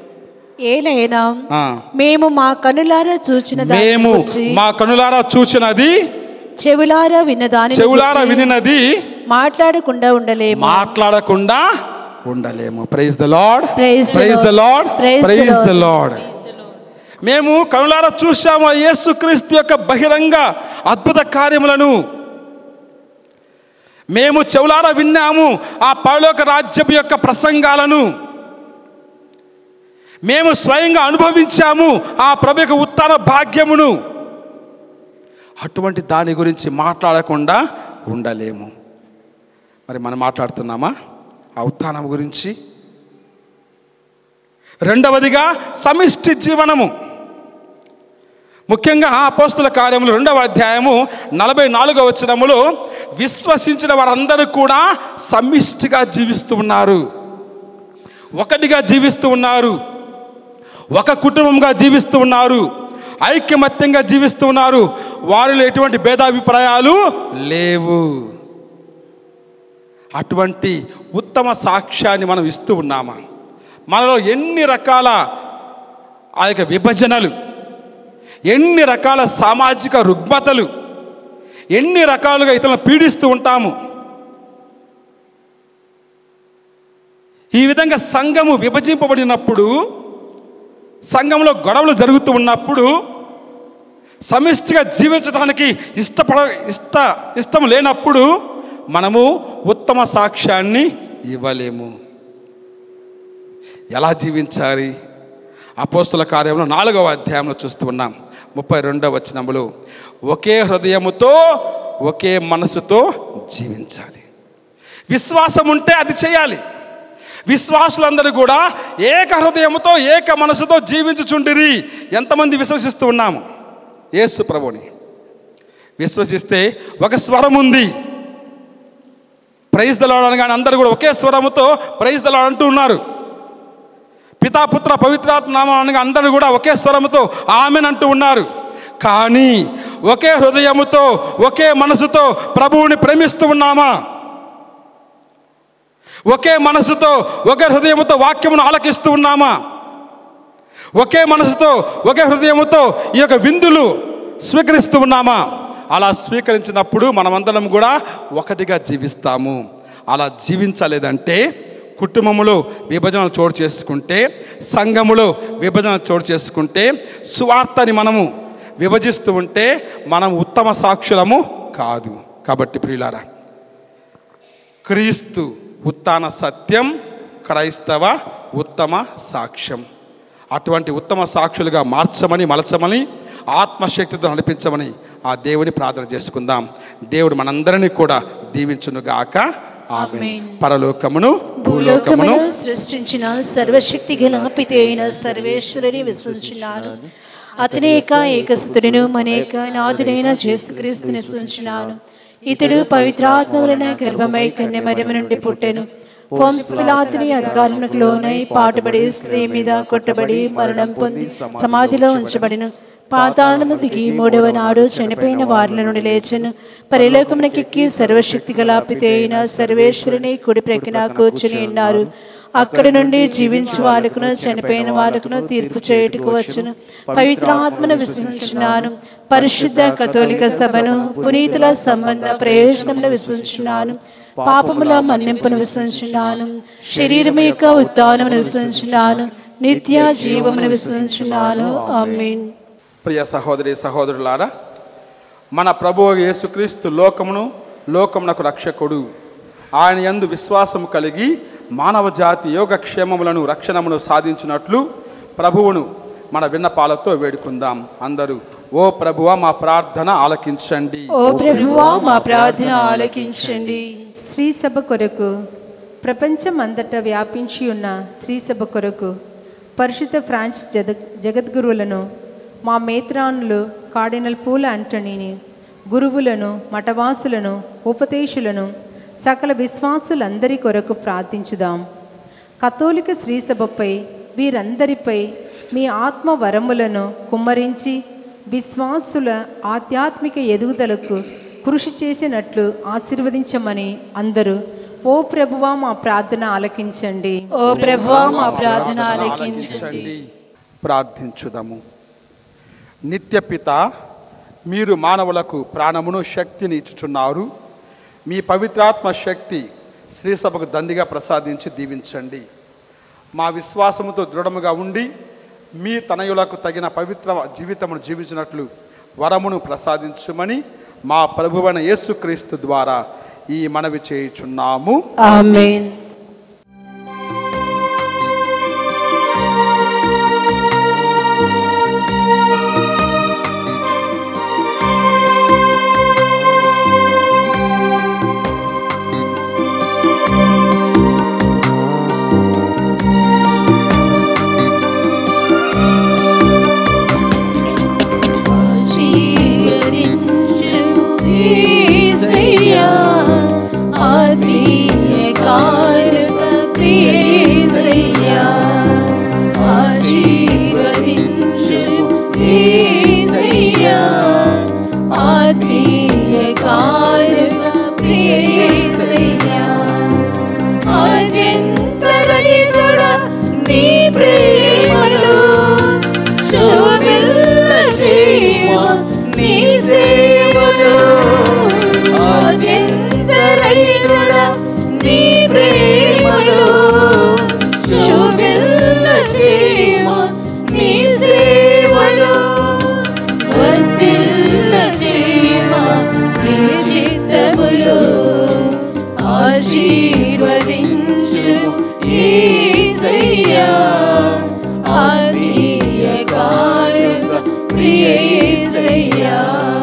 ఏలైనా ఆ. మేము మా కనులారా చూచిన దాన్ని మేము గూర్చి, మా కనులారా చూచినది చెవులారా విన్న దాని చెవులారా వినినది మాట్లాడకుండా ఉండలేము మాట్లాడకుండా ఉండలేము praise the Lord Praise the praise the Lord. Lord Praise the praise the Lord. Lord మేము కనులారా చూశాము ఆ యేసుక్రీస్తు యొక్క బహిరంగ అద్భుత కార్యములను మేము చెవులారా విన్నాము ఆ పరలోక రాజ్యపు యొక్క ప్రసంగాలను మేము స్వయంగా అనుభవించాము ఆ ప్రభు యొక్క ఉత్తాన భాగ్యమును అటువంటి దాని గురించి మాట్లాడకుండా ఉండలేము మరి మనం మాట్లాడుతున్నామా ఆ ఉత్థానం గురించి రెండవదిగా సమిష్టి జీవనము ముఖ్యంగా అపోస్తుల కార్యములు రెండవ అధ్యాయము నలభై నాలుగవ వచనములో విశ్వసించిన వారందరూ కూడా సమిష్టిగా జీవిస్తూ ఉన్నారు ఒకటిగా జీవిస్తూ ఉన్నారు ఒక కుటుంబంగా జీవిస్తూ ఉన్నారు ఐక్యమత్యంగా జీవిస్తూ ఉన్నారు వారిలో ఎటువంటి భేదాభిప్రాయాలు లేవు అటువంటి ఉత్తమ సాక్ష్యాన్ని మనం ఇస్తూ ఉన్నామా మనలో ఎన్ని రకాల ఆ యొక్క విభజనలు ఎన్ని రకాల సామాజిక రుగ్మతలు ఎన్ని రకాలుగా ఇతరులను పీడిస్తూ ఉంటాము ఈ విధంగా సంఘము విభజింపబడినప్పుడు సంఘంలో గొడవలు జరుగుతూ ఉన్నప్పుడు సమిష్టిగా జీవించడానికి ఇష్టపడ ఇష్ట ఇష్టం లేనప్పుడు మనము ఉత్తమ సాక్ష్యాన్ని ఇవ్వలేము ఎలా జీవించాలి అపోస్తుల కార్యంలో నాలుగవ అధ్యాయంలో చూస్తూ ఉన్నాం ముప్పై రెండవ వచనములు ఒకే హృదయముతో ఒకే మనసుతో జీవించాలి విశ్వాసం ఉంటే అది చేయాలి విశ్వాసులందరూ కూడా ఏక హృదయముతో ఏక మనసుతో జీవించుచుండిరి ఎంతమంది విశ్వసిస్తూ ఉన్నాము యేసు ప్రభుని విశ్వసిస్తే ఒక స్వరం ఉంది ప్రైజ్ దలాడని కానీ అందరూ కూడా ఒకే స్వరముతో ప్రైజ్ దలాడ్ అంటూ ఉన్నారు పితాపుత్ర పవిత్రాత్మ నామానికి అందరూ కూడా ఒకే స్వరముతో ఆమెన్ అంటూ ఉన్నారు కానీ ఒకే హృదయముతో ఒకే మనసుతో ప్రభువుని ప్రేమిస్తూ ఉన్నామా ఒకే మనసుతో ఒకే హృదయముతో వాక్యమును ఆలకిస్తూ ఉన్నామా ఒకే మనసుతో ఒకే హృదయముతో ఈ యొక్క విందులు స్వీకరిస్తూ ఉన్నామా అలా స్వీకరించినప్పుడు మనమందరం కూడా ఒకటిగా జీవిస్తాము అలా జీవించలేదంటే కుటుంబములో విభజన చోటు చేసుకుంటే సంఘములో విభజన చోటు చేసుకుంటే సువార్తని మనము విభజిస్తూ ఉంటే మనం ఉత్తమ సాక్షులము కాదు కాబట్టి ప్రియులారా క్రీస్తు ఉత్తాన సత్యం క్రైస్తవ ఉత్తమ సాక్ష్యం అటువంటి ఉత్తమ సాక్షులుగా మార్చమని మలచమని ఆత్మశక్తితో నడిపించమని ఆ దేవుని ప్రార్థన చేసుకుందాం దేవుడు మనందరినీ కూడా దీవించునుగాక ఆమె ఆమేన్. పరలోకమును భూలోకమును భూలోకమును సృష్టించిన సర్వశక్తి గల పితి అయిన సర్వేశ్వరుని విశ్వసించినాను అతనేక ఏకసుతుడును మనేక నాథుడైన జేసుక్రీస్తుని విశ్వసించినాను ఇతడు పవిత్రాత్మ వలన గర్భమై కన్యమరిమ నుండి పుట్టెను వంశపిలాతుని అధికారులకు లోనై పాటుబడి స్త్రీ మీద కొట్టబడి మరణం పొంది సమాధిలో ఉంచబడిన పాతాళము దిగి మూడవ నాడు చనిపోయిన వారిల నుండి లేచెను పరిలోకమునకెక్కి సర్వశక్తి గల పితి అయిన సర్వేశ్వరుని కుడి ప్రక్కన కూర్చుని ఉన్నారు అక్కడి నుండి జీవించు వాళ్ళకును చనిపోయిన వాళ్ళకును తీర్పు చేయుటకు వచ్చును పవిత్రాత్మను విశ్వసించున్నాను పరిశుద్ధ కథోలిక సభను పునీతుల సంబంధ ప్రయోజనమును విశ్వసించున్నాను పాపముల మన్నింపును విశ్వసించున్నాను శరీరం యొక్క ఉత్థానమును విశ్వసించున్నాను నిత్య జీవమును విశ్వసించున్నాను ఆమేన్ ప్రియ సహోదరి సహోదరులారా మన ప్రభు యేసుక్రీస్తు లోకమును లోకమునకు రక్షకుడు ఆయన యందు విశ్వాసము కలిగి మానవ జాతి యోగక్షేమములను రక్షణమును సాధించినట్లు ప్రభువును మన విన్నపాలతో వేడుకుందాం అందరూ ఓ ప్రభువ మా ప్రార్థన ఆలకించండి ఓ ప్రభువా మా ప్రార్థన ఆలకించండి శ్రీ సభ కొరకు ప్రపంచం అంతటా వ్యాపించి ఉన్న శ్రీ సభ కొరకు పరిశుద్ధ ఫ్రాన్సిస్ జగ జగద్గురువులను మా మేత్రానులు కార్డినల్ పూల అంటనీని గురువులను మఠవాసులను ఉపదేశులను సకల విశ్వాసులందరి కొరకు ప్రార్థించుదాం కథోలిక శ్రీ సభపై వీరందరిపై మీ ఆత్మ వరములను కుమ్మరించి విశ్వాసుల ఆధ్యాత్మిక ఎదుగుదలకు కృషి చేసినట్లు ఆశీర్వదించమని అందరూ ఓ ప్రభువా మా ప్రార్థన ఆలకించండి ఓ ప్రభువా మా ప్రార్థన ఆలకించండి ప్రార్థించుదాము నిత్యపిత మీరు మానవులకు ప్రాణమును శక్తిని ఇచ్చుచున్నారు మీ పవిత్రాత్మ శక్తి శ్రీ సభకు దండిగా ప్రసాదించి దీవించండి మా విశ్వాసముతో దృఢముగా ఉండి మీ తనయులకు తగిన పవిత్ర జీవితమును జీవించినట్లు వరమును ప్రసాదించుమని మా ప్రభువైన యేసుక్రీస్తు ద్వారా ఈ మనవి చేయుచున్నాము ఆమేన్ ఆత్మీయ కార్య కారుగా ప్రియసయ్యా ఆద్యంతరహితుడా నీ ప్రేమలో శోభిల్ల చేయమా నీ సేవలో ఆద్యంతరహితుడా నీ ప్రేమలో శోభిల్ల చేయమా నీ సేవలో వర్ధిల్ల చేయమా నీ చిత్తములో ఆశీర్వదించు యేసయ్యా ఆత్మీయ కారుగా ప్రియ యేసయ్యా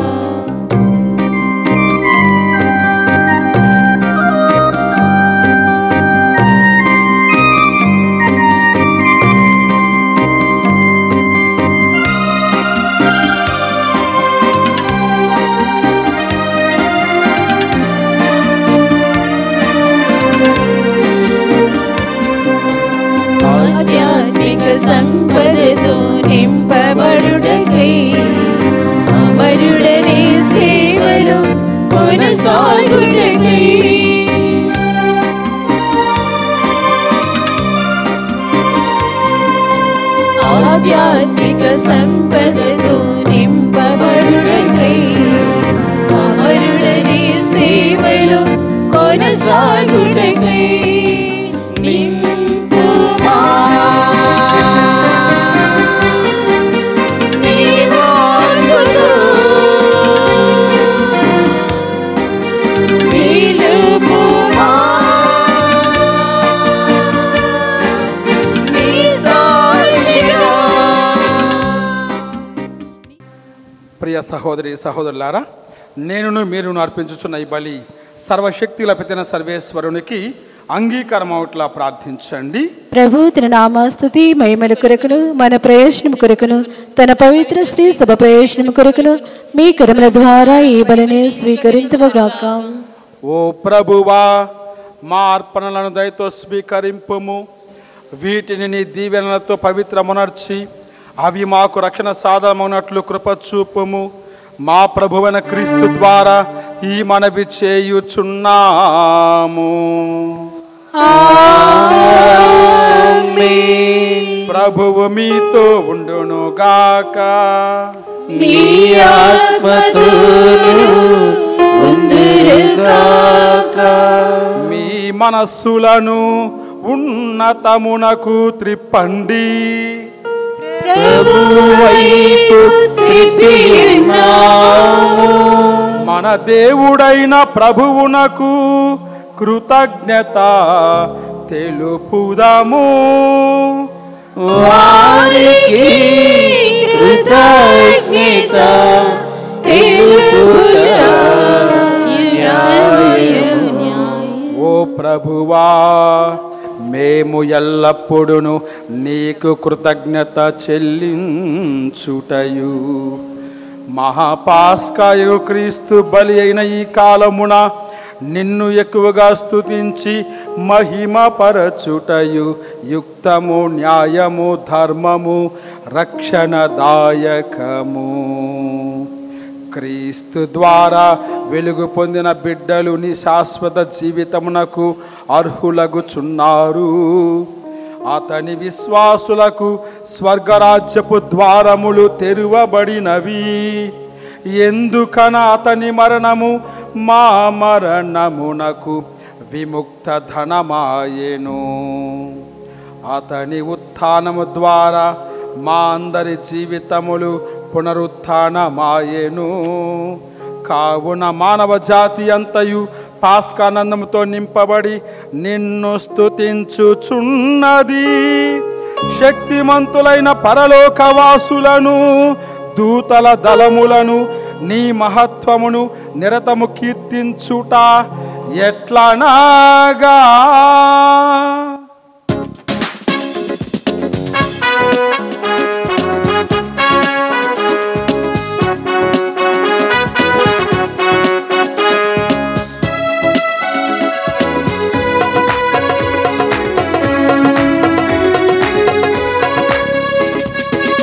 ఆధ్యాత్మిక సంపదతో నింపబడుటకై అమరుడనే సేవలు కొనసాగుటకై ఆధ్యాత్మిక సంపదతో నింపబడుటకై అమరుడనే సేవలు కొనసాగుటకై నింపుమా నీ వాక్కుతో నిలుపుమా నీ సాక్షిగా ప్రియ సహోదరి సహోదరులారా నేనును మీరును అర్పించుచున్న ఈ బలి సర్వశక్తి లభితైన సర్వేశ్వరునికి అంగీకారం అవుట్లా ప్రార్థించండి ప్రభు తన నామాస్తుతి మహిమల కొరకును మన ప్రయోజనం కొరకును తన పవిత్ర శ్రీ సభ ప్రయోజనం కొరకును మీ కరముల ద్వారా ఈ బలిని స్వీకరింతువగాక ఓ ప్రభువా మా అర్పణలను దయతో స్వీకరింపుము వీటిని నీ దీవెనలతో పవిత్రమునర్చి అవి మాకు రక్షణ సాధనమున్నట్లు కృప చూపుము మా ప్రభువైన క్రీస్తు ద్వారా ఈ మనవి చేయుచున్నాము ప్రభువు మీతో ఉండునుగాక నీ ఆత్మతోను ఉందిరుగాక మీ మనస్సులను ఉన్నతమునకు త్రిప్పండి ప్రభు వైపు త్రిప్పియున్నాము మన దేవుడైన ప్రభువునకు కృతజ్ఞత తెలుపుదాము వారికి కృతజ్ఞత తెలుపుట న్యాయం ఓ ప్రభువా మేము ఎల్లప్పుడూ నీకు కృతజ్ఞత చెల్లించుటయు మహాపాస్కాయు క్రీస్తు బలి అయిన ఈ కాలమున నిన్ను ఎక్కువగా స్తుతించి మహిమపరచుటయు యుక్తము న్యాయము ధర్మము రక్షణదాయకము క్రీస్తు ద్వారా వెలుగు పొందిన బిడ్డలు నీ శాశ్వత జీవితమునకు అర్హులగుచున్నారు అతని విశ్వాసులకు స్వర్గరాజ్యపు ద్వారములు తెరువబడినవి ఎందుకన అతని మరణము మా మరణమునకు విముక్త ధనమాయెను అతని ఉత్థానము ద్వారా మా అందరి జీవితములు పునరుత్థానమాయెను కావున మానవ జాతి అంతయు పాస్కానందముతో నింపబడి నిన్ను స్తుతించుచున్నది శక్తిమంతులైన పరలోకవాసులను దూతల దళములను నీ మహత్వమును నిరతము కీర్తించుట ఎట్లనాగా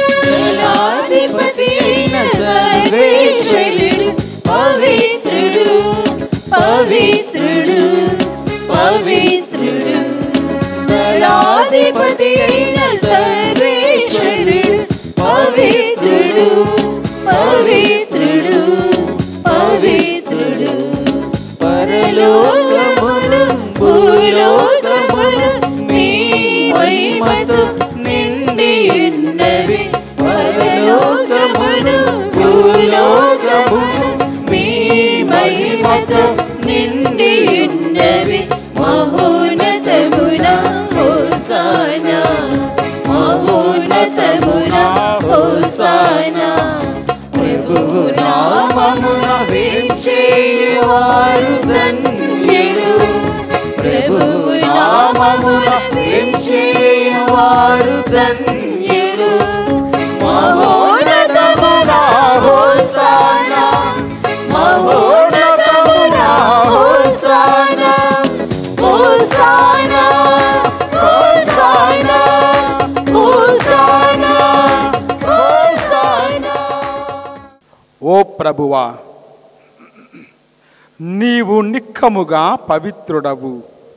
గణాధిపతి అయిన సర్వేశ్వరుడు పవిత్రుడు పరలోకమును భూలోకమును మీ మహిమతో నిండి ఉన్నవి పరలోకమును భూలోకమును మీ మహిమతో నిండి ఉన్నవి మహోన్నతమున హోసానా మహోన్నతమున హోసానా ప్రభువు నామమున వేంచేవారు ధన్యులు ప్రభువు నామమున వేంచేవారు ధన్యులు మహోన్నతమున హోసానా మహోన్నతమున hosanna hosanna hosanna hosanna hosanna ఓ ప్రభువా నీవు నిక్కముగా పవిత్రుడవు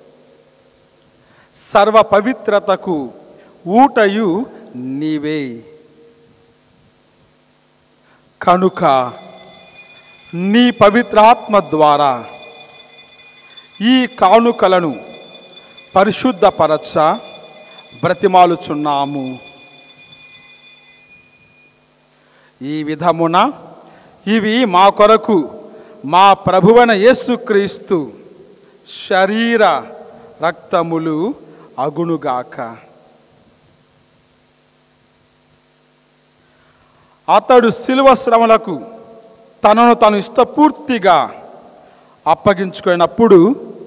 సర్వ పవిత్రతకు ఊటయు నీవే కనుక నీ పవిత్రాత్మ ద్వారా ఈ కానుకలను పరిశుద్ధపరచ బ్రతిమాలుచున్నాము ఈ విధమున ఇవి మా కొరకు మా ప్రభువన యేసుక్రీస్తు శరీర రక్తములు అగునుగాక అతడు శిలువ శ్రమలకు తనను తను ఇష్టపూర్తిగా అప్పగించుకున్నప్పుడు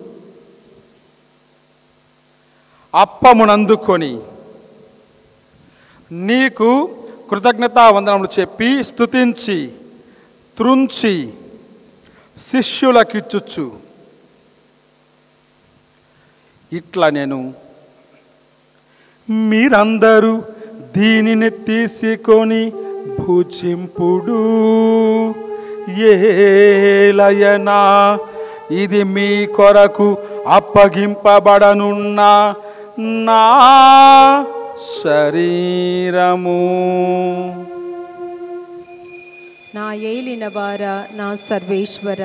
అప్పమునందుకొని నీకు కృతజ్ఞతా వందనములు చెప్పి స్తుతించి త్రుంచి శిష్యులకిచ్చుచు ఇట్లా నేను మీరందరూ దీనిని తీసుకొని భుజింపుడు ఏలయనా ఇది మీ కొరకు అప్పగింపబడనున్న నా శరీరము నా ఏలిన వార నా సర్వేశ్వర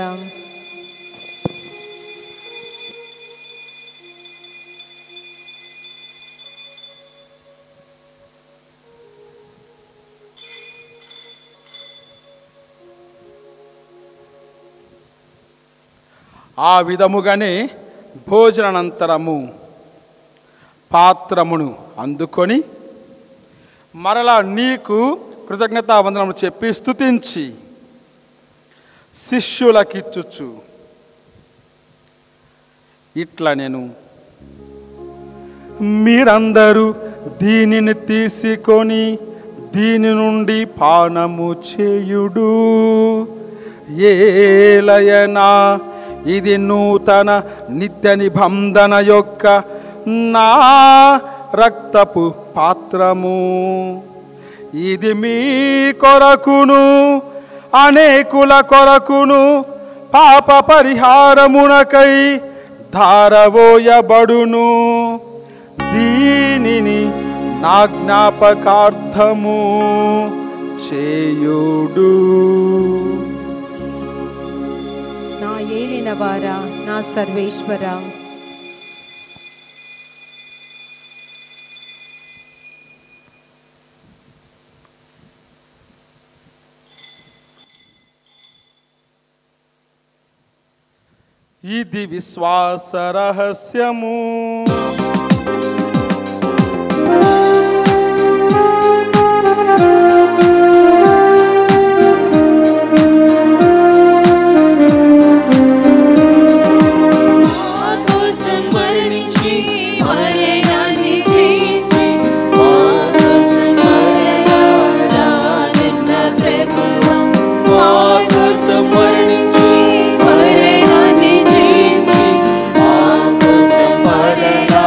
ఆ విధముగానే భోజనానంతరము పాత్రమును అందుకొని మరలా నీకు కృతజ్ఞతా వందనము చెప్పి స్తుతించి శిష్యులకిచ్చుచు ఇట్లా నేను మీరందరూ దీనిని తీసుకొని దీని నుండి పానము చేయుడు ఏలయనా ఇది నూతన నిత్య నిబంధన యొక్క నా రక్తపు పాత్రము ఇది మీ కొరకును అనేకుల కొరకును పాప పరిహారమునకై ధారవోయబడును దీనిని నా జ్ఞాపకార్థము చేయుడు నా ఏలిన వార నా సర్వేశ్వర ఇది విశ్వాస రహస్యము మా కోసం మరణించి మరణాన్ని జయించి మా కోసం మరణాలనున్న ప్రభువా మా కోసం మరణించి మరణాన్ని జయించి మా కోసం మరణాలనున్న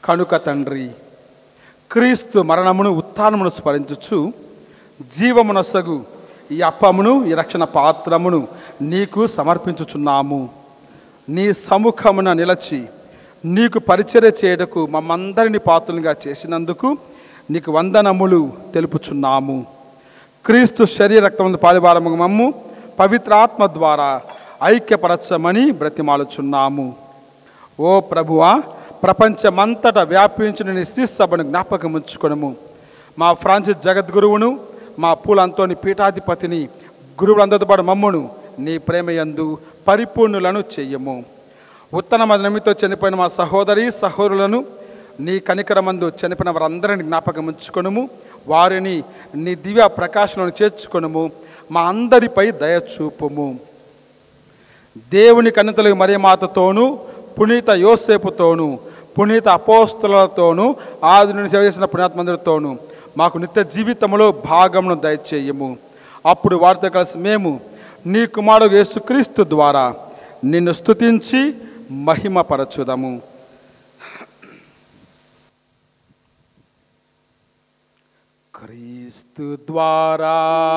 కనుక తండ్రి క్రీస్తు మరణమును ఉత్థానమును స్మరించుచు జీవమునొసగు ఈ అప్పమును ఈ రక్షణ పాత్రమును నీకు సమర్పించుచున్నాము నీ సముఖమున నిలచి నీకు పరిచర్య చేయటకు మమ్మందరిని పాత్రలుగా చేసినందుకు నీకు వందనములు తెలుపుచున్నాము క్రీస్తు శరీర రక్తముందు పాలివారము మమ్ము పవిత్రాత్మ ద్వారా ఐక్యపరచమని బ్రతిమాలుచున్నాము ఓ ప్రభువా ప్రపంచమంతటా వ్యాపించిన నీ స్థితి సభను జ్ఞాపకం ఉంచుకొనము మా ఫ్రాన్సిస్ జగద్గురువును మా పూలంతోని పీఠాధిపతిని గురువులందరితో పాటు మమ్మును నీ ప్రేమయందు పరిపూర్ణులను చెయ్యము ఉత్తమ నిమిత్తం చనిపోయిన మా సహోదరి సహోదరులను నీ కనికరమందు చనిపోయిన వారందరిని జ్ఞాపకం ఉంచుకొనుము వారిని నీ దివ్య ప్రకాశంలో చేర్చుకొనుము మా అందరిపై దయ చూపుము దేవుని కన్నితలు మరియమాతతోనూ పునీత యోసేపుతోనూ పునీత అపోస్తులతోనూ ఆది నుండి సేవ చేసిన పుణ్యాత్మందరితోనూ మాకు నిత్య జీవితంలో భాగమును దయచేయము అప్పుడు వారితో కలిసి మేము నీ కుమారుడు యేసుక్రీస్తు ద్వారా నిన్ను స్తుతించి మహిమపరచుదము క్రీస్తు ద్వారా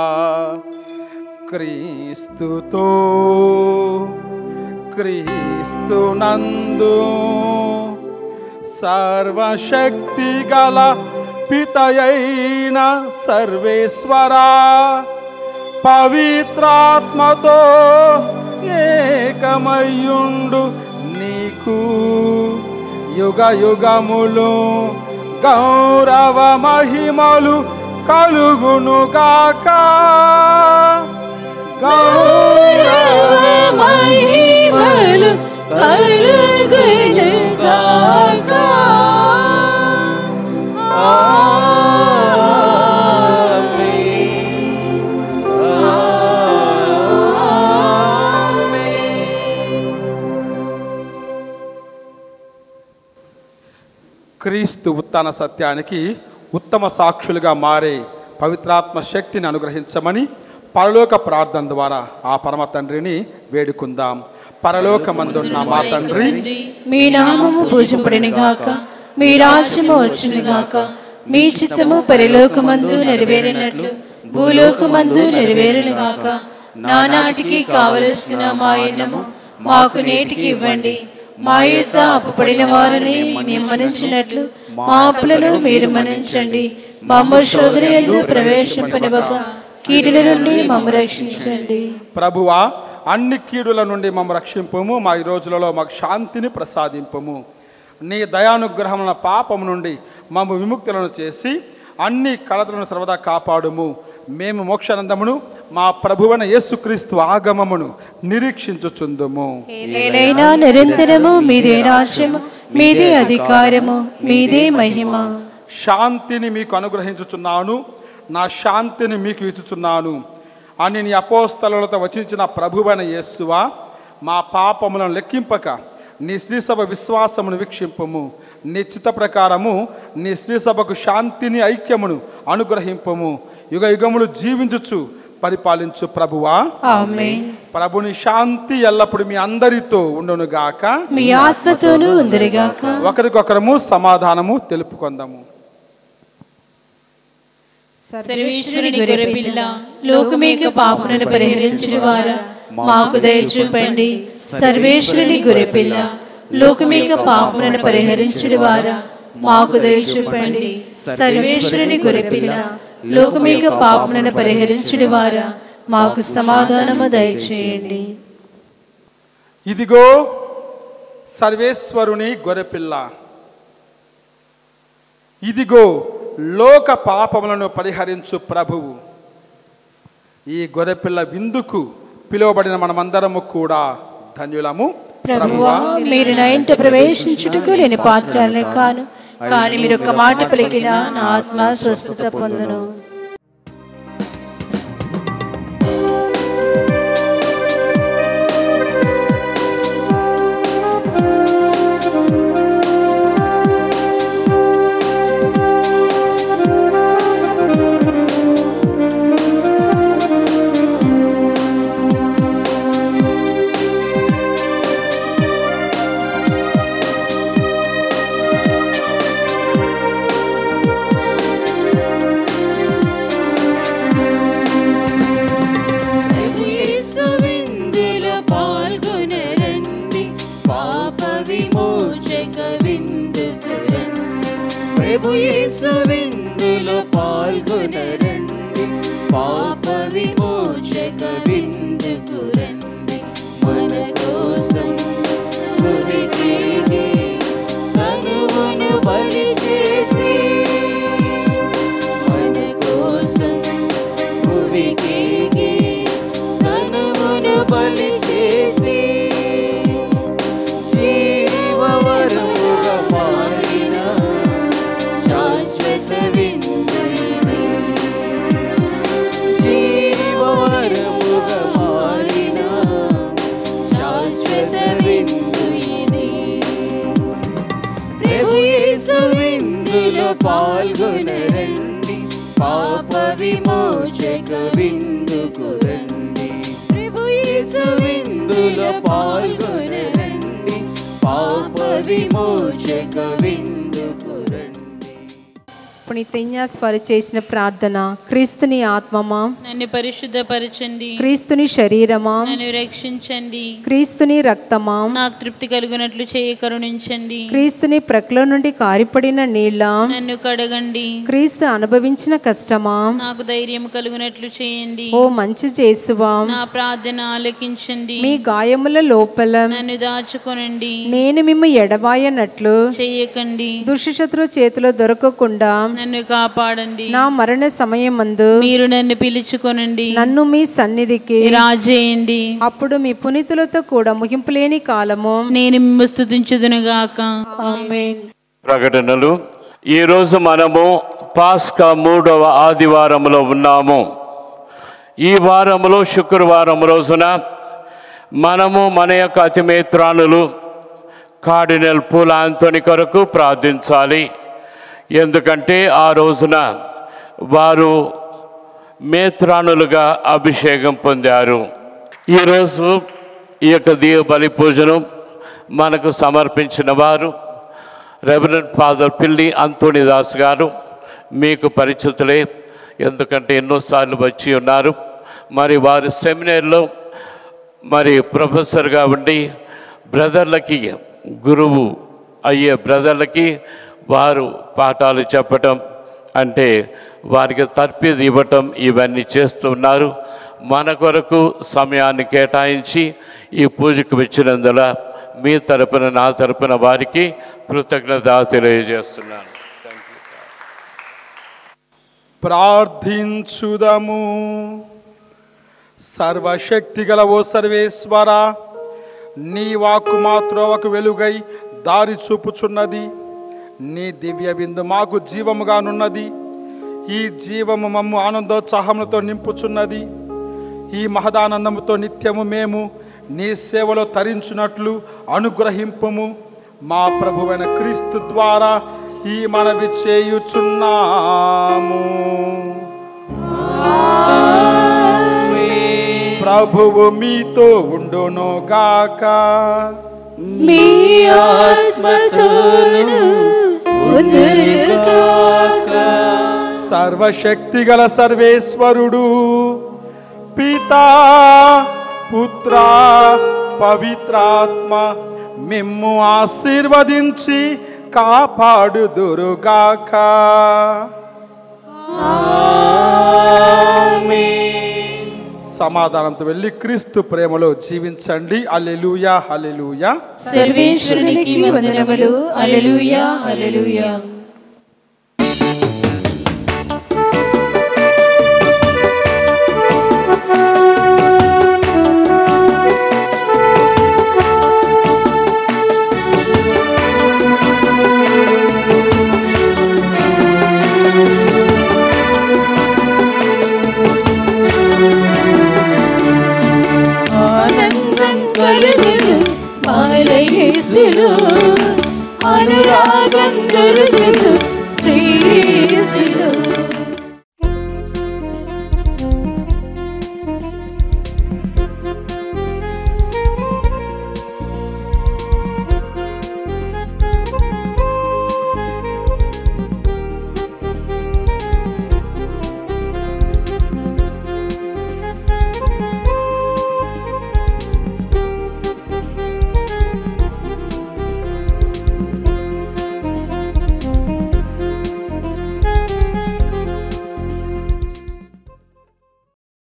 క్రీస్తుతో క్రీస్తునందు సర్వశక్తి గల పితయైన సర్వేశ్వరా పవిత్రాత్మతో ఏకమయ్యుండు నీకు యుగ యుగములు గౌరవ మహిమలు కలుగునుగాక గౌరవ మహిమలు కలుగునుగాక. క్రీస్తు ఉత్తాన సత్యానికి ఉత్తమ సాక్షులుగా మారే పవిత్రాత్మ శక్తిని అనుగ్రహించమని పరలోక ప్రార్థన ద్వారా ఆ పరమ తండ్రిని వేడుకుందాం పరలోకమందున్న మా తండ్రి మీ నామము పూజింపడిన గాక మీ రాజ్యము వచ్చును గాక మీ చిత్తము పరిలోకమందు నెరవేరినట్లు భూలోకమందు నెరవేరును గాక నానాటికి కావలసిన మా ఎన్నము మాకు నేటికి ఇవ్వండి మా యుద్ధ అప్పుపడిన వారిని మేము మన్నించినట్లు మా అప్పులను మీరు మన్నించండి మమ్మ శోధన ఎందు ప్రవేశింపనివ్వక కీడుల నుండి మమ్మ రక్షించండి ప్రభువా అన్ని కీడుల నుండి మమ్మ రక్షింపము మా ఈ రోజులలో మాకు శాంతిని ప్రసాదింపము నీ దయానుగ్రహముల పాపము నుండి మమ్మ విముక్తులను చేసి అన్ని కలతలను సర్వదా కాపాడుము మేము మోక్షానందమును మా ప్రభువైన యేసుక్రీస్తు ఆగమమును నిరీక్షించుచుందుము ఏలైనా నిరంతరము మీదే రాజ్యము మీదే అధికారము మీదే మహిమ శాంతిని మీకు అనుగ్రహించుచున్నాను నా శాంతిని మీకు ఇచ్చుచున్నాను అని నీ అపోస్తలతో వచించిన ప్రభువైన యేస్సువా మా పాపములను లెక్కింపక నీ స్త్రీ సభ విశ్వాసమును వీక్షింపము నీ చిత్త ప్రకారము నీ స్త్రీ సభకు శాంతిని ఐక్యమును అనుగ్రహింపము యుగ యుగములు జీవించుచు పరిపాలించు ప్రభువా ఆమేన్ ప్రభుని శాంతి ఎల్లప్పుడు మీ అందరితో ఉండునుగాక మీ ఆత్మతోనూ ఉందరిగాక ఒకరికొకరము సమాధానము తెలుపుకొందాము సర్వేశ్వరుని గొర్రెపిల్ల లోకమేక పాపలను పరిహరించిన వారా మాకు దయ చూపండి సర్వేశ్వరుని గొర్రెపిల్ల లోకమేక పాపలను పరిహరించిన వారా మాకు దయ చూపండి సర్వేశ్వరుని గొర్రెపిల్ల లోకమేక పాపలను పరిహరించిన వారా మాకు సమాధానము దయచేయండి ఇదిగో సర్వేశ్వరుని గొర్రెపిల్ల ఇదిగో లోక పాపములను పరిహరించు ప్రభువు ఈ గొర్రెపిల్ల విందుకు పిలువబడిన మనమందరము కూడా ధన్యులము ప్రభువా మీరు నా ఇంట ప్రవేశించుటకు లేని పాత్రలే కాను కానీ మీరు ఒక మాట పలికిన నా ఆత్మ స్వస్థత పొందును ఆ వికేగి తనువును బలి చేసి జీవవరముగా మారిన శాశ్వత విందుని జీవవరముగా మారిన శాశ్వత విందు ఇది ప్రభు యేసు విందులో పాల్గొనరండి పాప విమోచక విందుకు రండి ప్రభు యేసు విందులో పాల్గొనరండి పాప విమోచక విందుకు రండి పునీత స్పరి చేసిన ప్రార్థన క్రీస్తుని ఆత్మమా నన్ను పరిశుద్ధపరచండి క్రీస్తుని శరీరమా నన్ను రక్షించండి క్రీస్తుని రక్తమా నాకు తృప్తి కలుగునట్లు చేయ కరుణించండి క్రీస్తుని ప్రక్కలో నుండి కారిపడిన నీళ్ళ నన్ను కడగండి క్రీస్తు అనుభవించిన కష్టమా నాకు ధైర్యం కలుగునట్లు చేయండి ఓ మంచి చేసువా నా ప్రార్థన ఆలకించండి మీ గాయముల లోపల నన్ను దాచుకొనండి నేను మిమ్ము ఎడబాయనట్లు చెయ్యకండి దుష్టశత్రు చేతిలో దొరకకుండా నన్ను కాపాడండి నా మరణ సమయమందు మీరు నన్ను పిలుచుకొనండి నన్ను మీ సన్నిధికి రాజేయండి అప్పుడు మీ పునీతులతో కూడా ముగింపులేని కాలము నేను మిమ్మ స్థుతించుదునుగాక ప్రకటనలు ఈరోజు మనము పాస్కా మూడవ ఆదివారంలో ఉన్నాము ఈ వారంలో శుక్రవారం రోజున మనము మన యొక్క అతిమేత్రానులు కార్డినల్ పూల ఆంతోని కొరకు ప్రార్థించాలి ఎందుకంటే ఆ రోజున వారు మేత్రానులుగా అభిషేకం పొందారు ఈరోజు ఈ యొక్క దీవ బలి పూజను మనకు సమర్పించిన వారు రెవరెంట్ ఫాదర్ పిల్లి అంతోణిదాస్ గారు మీకు పరిచితులే ఎందుకంటే ఎన్నోసార్లు వచ్చి ఉన్నారు మరి వారి సెమినార్లో మరి ప్రొఫెసర్గా ఉండి బ్రదర్లకి గురువు అయ్యే బ్రదర్లకి వారు పాఠాలు చెప్పటం అంటే వారికి తర్పీదు ఇవ్వటం ఇవన్నీ చేస్తున్నారు మన కొరకు సమయాన్ని కేటాయించి ఈ పూజకు వచ్చినందున మీ తరపున నా తరపున వారికి కృతజ్ఞత తెలియజేస్తున్నాను ప్రార్థించుదము సర్వశక్తి గల ఓ సర్వేశ్వర నీ వాక్కు మా త్రోవకు వెలుగై దారి చూపుచున్నది నీ దివ్య బిందు మాకు జీవముగానున్నది ఈ జీవము మమ్ము ఆనందోత్సాహములతో నింపుచున్నది ఈ మహదానందముతో నిత్యము మేము నీ సేవలో తరించున్నట్లు అనుగ్రహింపుము మా ప్రభువైన క్రీస్తు ద్వారా ఈ మనవి చేయుచున్నాము ప్రభువు మీతో ఉండును గాక మీ ఆత్మతోను ఉందురుగాక. సర్వశక్తి గల సర్వేశ్వరుడు పితా పుత్ర పవిత్రాత్మ మిమ్ము ఆశీర్వదించి కాపాడుదురుగాక సమాధానంతో వెళ్ళి క్రీస్తు ప్రేమలో జీవించండి అల్లెలుయా హల్లెలూయా సర్వేశ్వరునికి వందనములు అలెలుయా అలెలుయా ఆనందం కలుగును బాలయేసులో అనురాగం దొరుకును